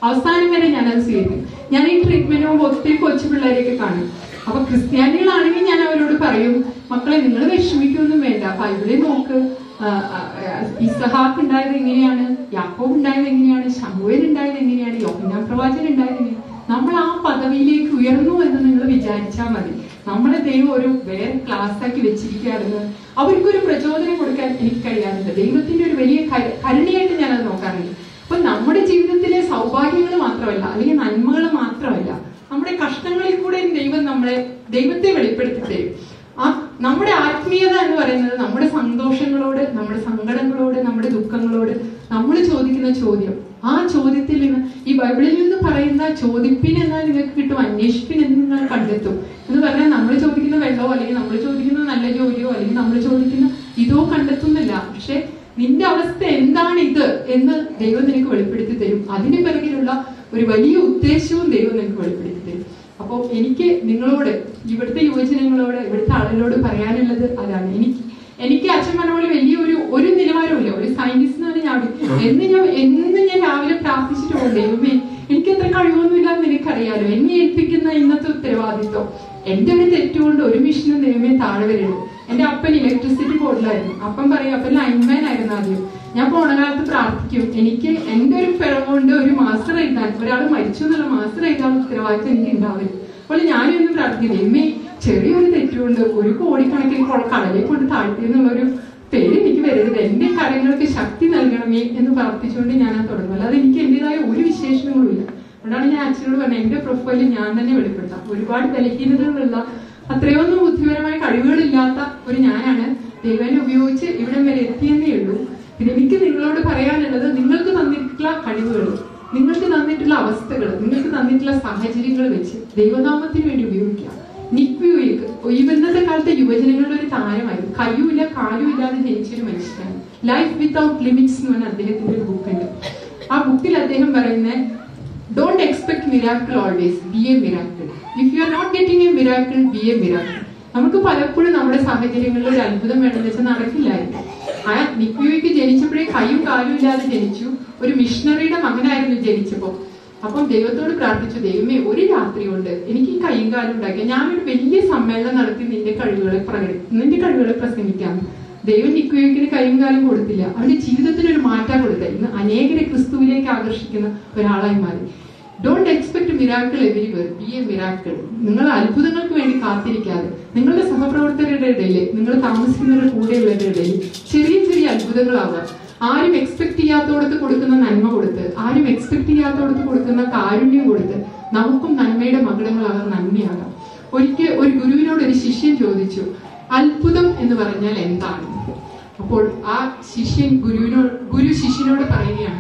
അവസാനം വരെ ഞാനത് സ്വീകരിക്കും ഞാൻ ഈ ട്രീറ്റ്മെന്റ് പോകുമ്പോൾ ഒത്തിരി കൊച്ചു പിള്ളേരെയൊക്കെ കാണും അപ്പൊ ക്രിസ്ത്യാനികളാണെങ്കിൽ ഞാൻ അവരോട് പറയും മക്കളെ നിങ്ങൾ വിഷമിക്കൊന്നും വേണ്ട ബൈബിളിൽ നോക്ക് ആ, ആ, ആ, ഇസഹാക്ക് ഉണ്ടായത് എങ്ങനെയാണ് യാക്കോബ് ഉണ്ടായത് എങ്ങനെയാണ് ശമുവേൽ ഉണ്ടായത് എങ്ങനെയാണ് യോഹന്നാൻ പ്രവാചകൻ ഉണ്ടായത് എങ്ങനെയാണ് നമ്മൾ ആ പദവിയിലേക്ക് ഉയർന്നു എന്ന് നിങ്ങൾ വിചാരിച്ചാൽ മതി നമ്മളെ ദൈവം ഒരു വേറെ ക്ലാസ് ആക്കി വെച്ചിരിക്കുകയാണെന്ന് അവർക്കൊരു പ്രചോദനം കൊടുക്കാൻ എനിക്ക് കഴിയാറുണ്ട് ദൈവത്തിന്റെ ഒരു വലിയ കരു- കരുണയായിട്ട് ഞാനത് നോക്കാറുണ്ട് അപ്പൊ നമ്മുടെ ജീവിതത്തിലെ സൗഭാഗ്യങ്ങൾ മാത്രമല്ല അല്ലെങ്കിൽ നന്മകൾ മാത്രമല്ല നമ്മുടെ കഷ്ടങ്ങളിൽ കൂടെ ദൈവം നമ്മളെ ദൈവത്തെ വെളിപ്പെടുത്തി തരും ആ നമ്മുടെ ആത്മീയത എന്ന് പറയുന്നത് നമ്മുടെ സന്തോഷങ്ങളോട് നമ്മുടെ സങ്കടങ്ങളോട് നമ്മുടെ ദുഃഖങ്ങളോട് നമ്മൾ ചോദിക്കുന്ന ചോദ്യം ആ ചോദ്യത്തിൽ നിന്ന് ഈ ബൈബിളിൽ നിന്ന് പറയുന്ന ചോദിപ്പിൻ എന്നാൽ നിങ്ങൾക്ക് കിട്ടും അന്വേഷിപ്പിൻ എന്ന് നിങ്ങൾ കണ്ടെത്തും എന്ന് പറഞ്ഞാൽ നമ്മൾ ചോദിക്കുന്ന വെള്ളമോ അല്ലെങ്കിൽ നമ്മൾ ചോദിക്കുന്ന നല്ല ജോലിയോ അല്ലെങ്കിൽ നമ്മൾ ചോദിക്കുന്ന ഇതോ കണ്ടെത്തുന്നില്ല പക്ഷെ നിന്റെ അവസ്ഥ എന്താണ് ഇത് എന്ന് ദൈവം നിനക്ക് വെളിപ്പെടുത്തി തരും അതിന് പിറകിലുള്ള ഒരു വലിയ ഉദ്ദേശവും ദൈവം നിനക്ക് വെളിപ്പെടുത്തി തരും അപ്പോൾ എനിക്ക് നിങ്ങളോട് ഇവിടുത്തെ യുവജനങ്ങളോട് ഇവിടുത്തെ ആളുകളോട് പറയാനുള്ളത് അതാണ് എനിക്ക് എനിക്ക് അച്ഛൻ പറഞ്ഞ പോലെ വലിയ ഒരു ഒരു നിലവാരമില്ല ഒരു സയന്റിസ്റ്റ് എന്ന് പറഞ്ഞാൽ ഞാൻ എന്ന് ഞാൻ എന്ന് ഞാൻ രാവിലെ പ്രാർത്ഥിച്ചിട്ട് പോകും ദൈവമേ എനിക്ക് അത്ര കഴിവൊന്നുമില്ല എന്ന് എനിക്കറിയാലോ എന്നെ ഏൽപ്പിക്കുന്ന ഇന്നത്തെ ഉത്തരവാദിത്വം എന്റെ ഒരു തെറ്റുകൊണ്ട് ഒരു മിഷനും ദൈവമേ താഴെ വരരുത് എന്റെ അപ്പൻ ഇലക്ട്രിസിറ്റി ബോർഡിലായിരുന്നു അപ്പം പറയും അപ്പൻ ലൈൻമാൻ ആയിരുന്നു ആദ്യം ഞാൻ പോണ കാലത്ത് പ്രാർത്ഥിക്കും എനിക്ക് എന്റെ ഒരു പിഴവുകൊണ്ട് ഒരു മാസ്റ്റർ എഴുതാൻ ഒരാൾ മരിച്ചു എന്നുള്ള മാസ്റ്റർ എഴുതാൻ ഉത്തരവാദിത്വം എനിക്ക് ഉണ്ടാവരുത് അപ്പോൾ ഞാനും ഇന്ന് പ്രാർത്ഥിക്കും എമ്മേ ചെറിയൊരു തെറ്റുകൊണ്ട് ഒരു കോടിക്കണക്കിന് കൊ- കടലിൽ കൊണ്ട് താഴ്ത്തി എന്നുള്ളൊരു പേര് എനിക്ക് വരരുത് എന്റെ കടങ്ങൾക്ക് ശക്തി നൽകണമേ എന്ന് പ്രാർത്ഥിച്ചുകൊണ്ട് ഞാൻ അത് തുടങ്ങും അല്ലാതെ എനിക്ക് എന്റേതായ ഒരു വിശേഷണങ്ങളും ഇല്ല അതുകൊണ്ടാണ് ഞാൻ അച്ഛനോട് പറഞ്ഞത് എന്റെ പ്രൊഫൈലിൽ ഞാൻ തന്നെ വെളിപ്പെടുത്താം ഒരുപാട് ബലഹീനതകളുള്ള അത്രയൊന്നും ബുദ്ധിപരമായ കഴിവുകളില്ലാത്ത ഒരു ഞാനാണ് ദൈവനെ ഉപയോഗിച്ച് ഇവിടം വരെ എത്തിയെന്നേ ഉള്ളൂ പിന്നെ എനിക്ക് നിങ്ങളോട് പറയാനുള്ളത് നിങ്ങൾക്ക് തന്നിട്ടുള്ള കഴിവുകൾ നിങ്ങൾക്ക് തന്നിട്ടുള്ള അവസ്ഥകൾ നിങ്ങൾക്ക് തന്നിട്ടുള്ള സാഹചര്യങ്ങൾ വെച്ച് ദൈവനാമത്തിന് വേണ്ടി ഉപയോഗിക്കുക നിക്വിയുക്ക് ഇന്നത്തെ കാലത്തെ യുവജനങ്ങളുടെ ഒരു താരമായിരുന്നു കയ്യുമില്ല കാലും ഇല്ലാതെ ജനിച്ചൊരു മനുഷ്യനാണ് ലൈഫ് വിത്തൗട്ട് ലിമിറ്റ്സ് എന്ന് പറഞ്ഞ അദ്ദേഹത്തിന്റെ ഒരു ബുക്കുണ്ട് ആ ബുക്കിൽ അദ്ദേഹം പറയുന്നത് don't expect miracle always be a miracle if you are not getting a miracle be a miracle നമുക്ക് പലപ്പോഴും നമ്മുടെ സാഹചര്യങ്ങളിൽ ഒരു അത്ഭുതം വേണമെന്ന് വെച്ചാൽ നടക്കില്ലായിരുന്നു ആ നിക്വിയോയ്ക്ക് ജനിച്ചപ്പോഴേ കൈയും കാലും ഇല്ലാതെ ജനിച്ചു ഒരു മിഷണറിയുടെ മകനായിരുന്നു ജനിച്ചപ്പോ അപ്പം ദൈവത്തോട് പ്രാർത്ഥിച്ചു ദൈവമേ ഒരു രാത്രി കൊണ്ട് എനിക്ക് ഈ കൈയും കാലും ഉണ്ടാക്കിയ ഞാനൊരു വലിയ സമ്മേളനം നടത്തി നിന്റെ കഴിവുകളെ പ്രകടി നിന്റെ കഴിവുകളെ പ്രസംഗിക്കാം ദൈവം നിക്കുയോക്കിന് കൈയും കാലും കൊടുത്തില്ല അവന്റെ ജീവിതത്തിന് ഒരു മാറ്റം കൊടുത്തത് ഇന്ന് അനേകരെ ക്രിസ്തുവിലേക്ക് ആകർഷിക്കുന്ന ഒരാളായി മാറി don't expect miracle everywhere be a miracle നിങ്ങൾ അത്ഭുതങ്ങൾക്ക് വേണ്ടി കാത്തിരിക്കാതെ നിങ്ങളുടെ സഹപ്രവർത്തകരുടെ ഇടയിൽ നിങ്ങൾ താമസിക്കുന്നവരുടെ കൂടെയുള്ളവരുടെ ഇടയിൽ ചെറിയ ചെറിയ അത്ഭുതങ്ങളാവാം ആരും എക്സ്പെക്ട് ചെയ്യാത്തോടത്ത് കൊടുക്കുന്ന നന്മ കൊടുത്ത് ആരും എക്സ്പെക്ട് ചെയ്യാത്തോടത്ത് കൊടുക്കുന്ന കാരുണ്യം കൊടുത്ത് നമുക്കും നന്മയുടെ മകുടങ്ങളാകാൻ നന്മയാകാം ഒരിക്കൽ ഒരു ഗുരുവിനോട് ഒരു ശിഷ്യൻ ചോദിച്ചു അത്ഭുതം എന്ന് പറഞ്ഞാൽ എന്താണ് അപ്പോൾ ആ ശിഷ്യൻ ഗുരുവിനോട് ഗുരു ശിഷ്യനോട് പറയുകയാണ്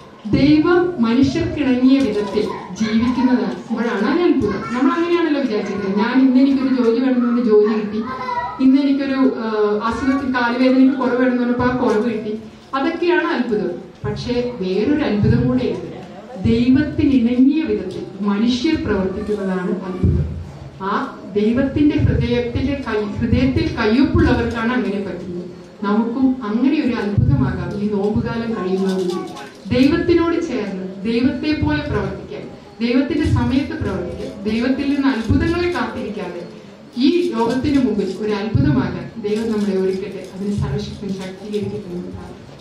ദൈവം മനുഷ്യർക്കിണങ്ങിയ വിധത്തിൽ ജീവിക്കുന്നതാണ് അത് അത്ഭുതം നമ്മൾ അങ്ങനെയാണല്ലോ വിചാരിച്ചിരുന്നത് ഞാൻ ഇന്ന് എനിക്കൊരു ജോലി വേണമെന്ന് ജോലി കിട്ടി ഇന്ന് എനിക്കൊരു ആ, അസുഖത്തിൽ കാലുവേദനയ്ക്ക് കുറവ് വേണമെന്ന് പറഞ്ഞപ്പോൾ ആ കുറവ് കിട്ടി അതൊക്കെയാണ് അത്ഭുതം പക്ഷേ വേറൊരു അത്ഭുതം കൂടെയുണ്ട് ദൈവത്തിന് ഇണങ്ങിയ വിധത്തിൽ മനുഷ്യർ പ്രവർത്തിക്കുന്നതാണ് അത്ഭുതം ആ ദൈവത്തിന്റെ ഹൃദയത്തിന്റെ കൈ ഹൃദയത്തിൽ കയ്യൊപ്പുള്ളവർക്കാണ് അങ്ങനെ പറ്റുന്നത് നമുക്കും അങ്ങനെ ഒരു അത്ഭുതമാകാം ഈ നോമ്പുകാലം കഴിയുന്നതിൽ ദൈവത്തിനോട് ചേർന്ന് ദൈവത്തെ പോലെ പ്രവർത്തിക്കാൻ ദൈവത്തിന്റെ സമയത്ത് പ്രവർത്തിക്കാൻ ദൈവത്തിൽ നിന്ന് അത്ഭുതങ്ങളെ കാത്തിരിക്കാതെ ഈ ലോകത്തിന് മുമ്പിൽ ഒരു അത്ഭുതമാകാൻ ദൈവം നമ്മളെ ഒരുക്കട്ടെ അതിന് സർവശക്തി ശക്തീകരിക്കട്ടെ എന്ന് പ്രാർത്ഥിക്കുന്നു.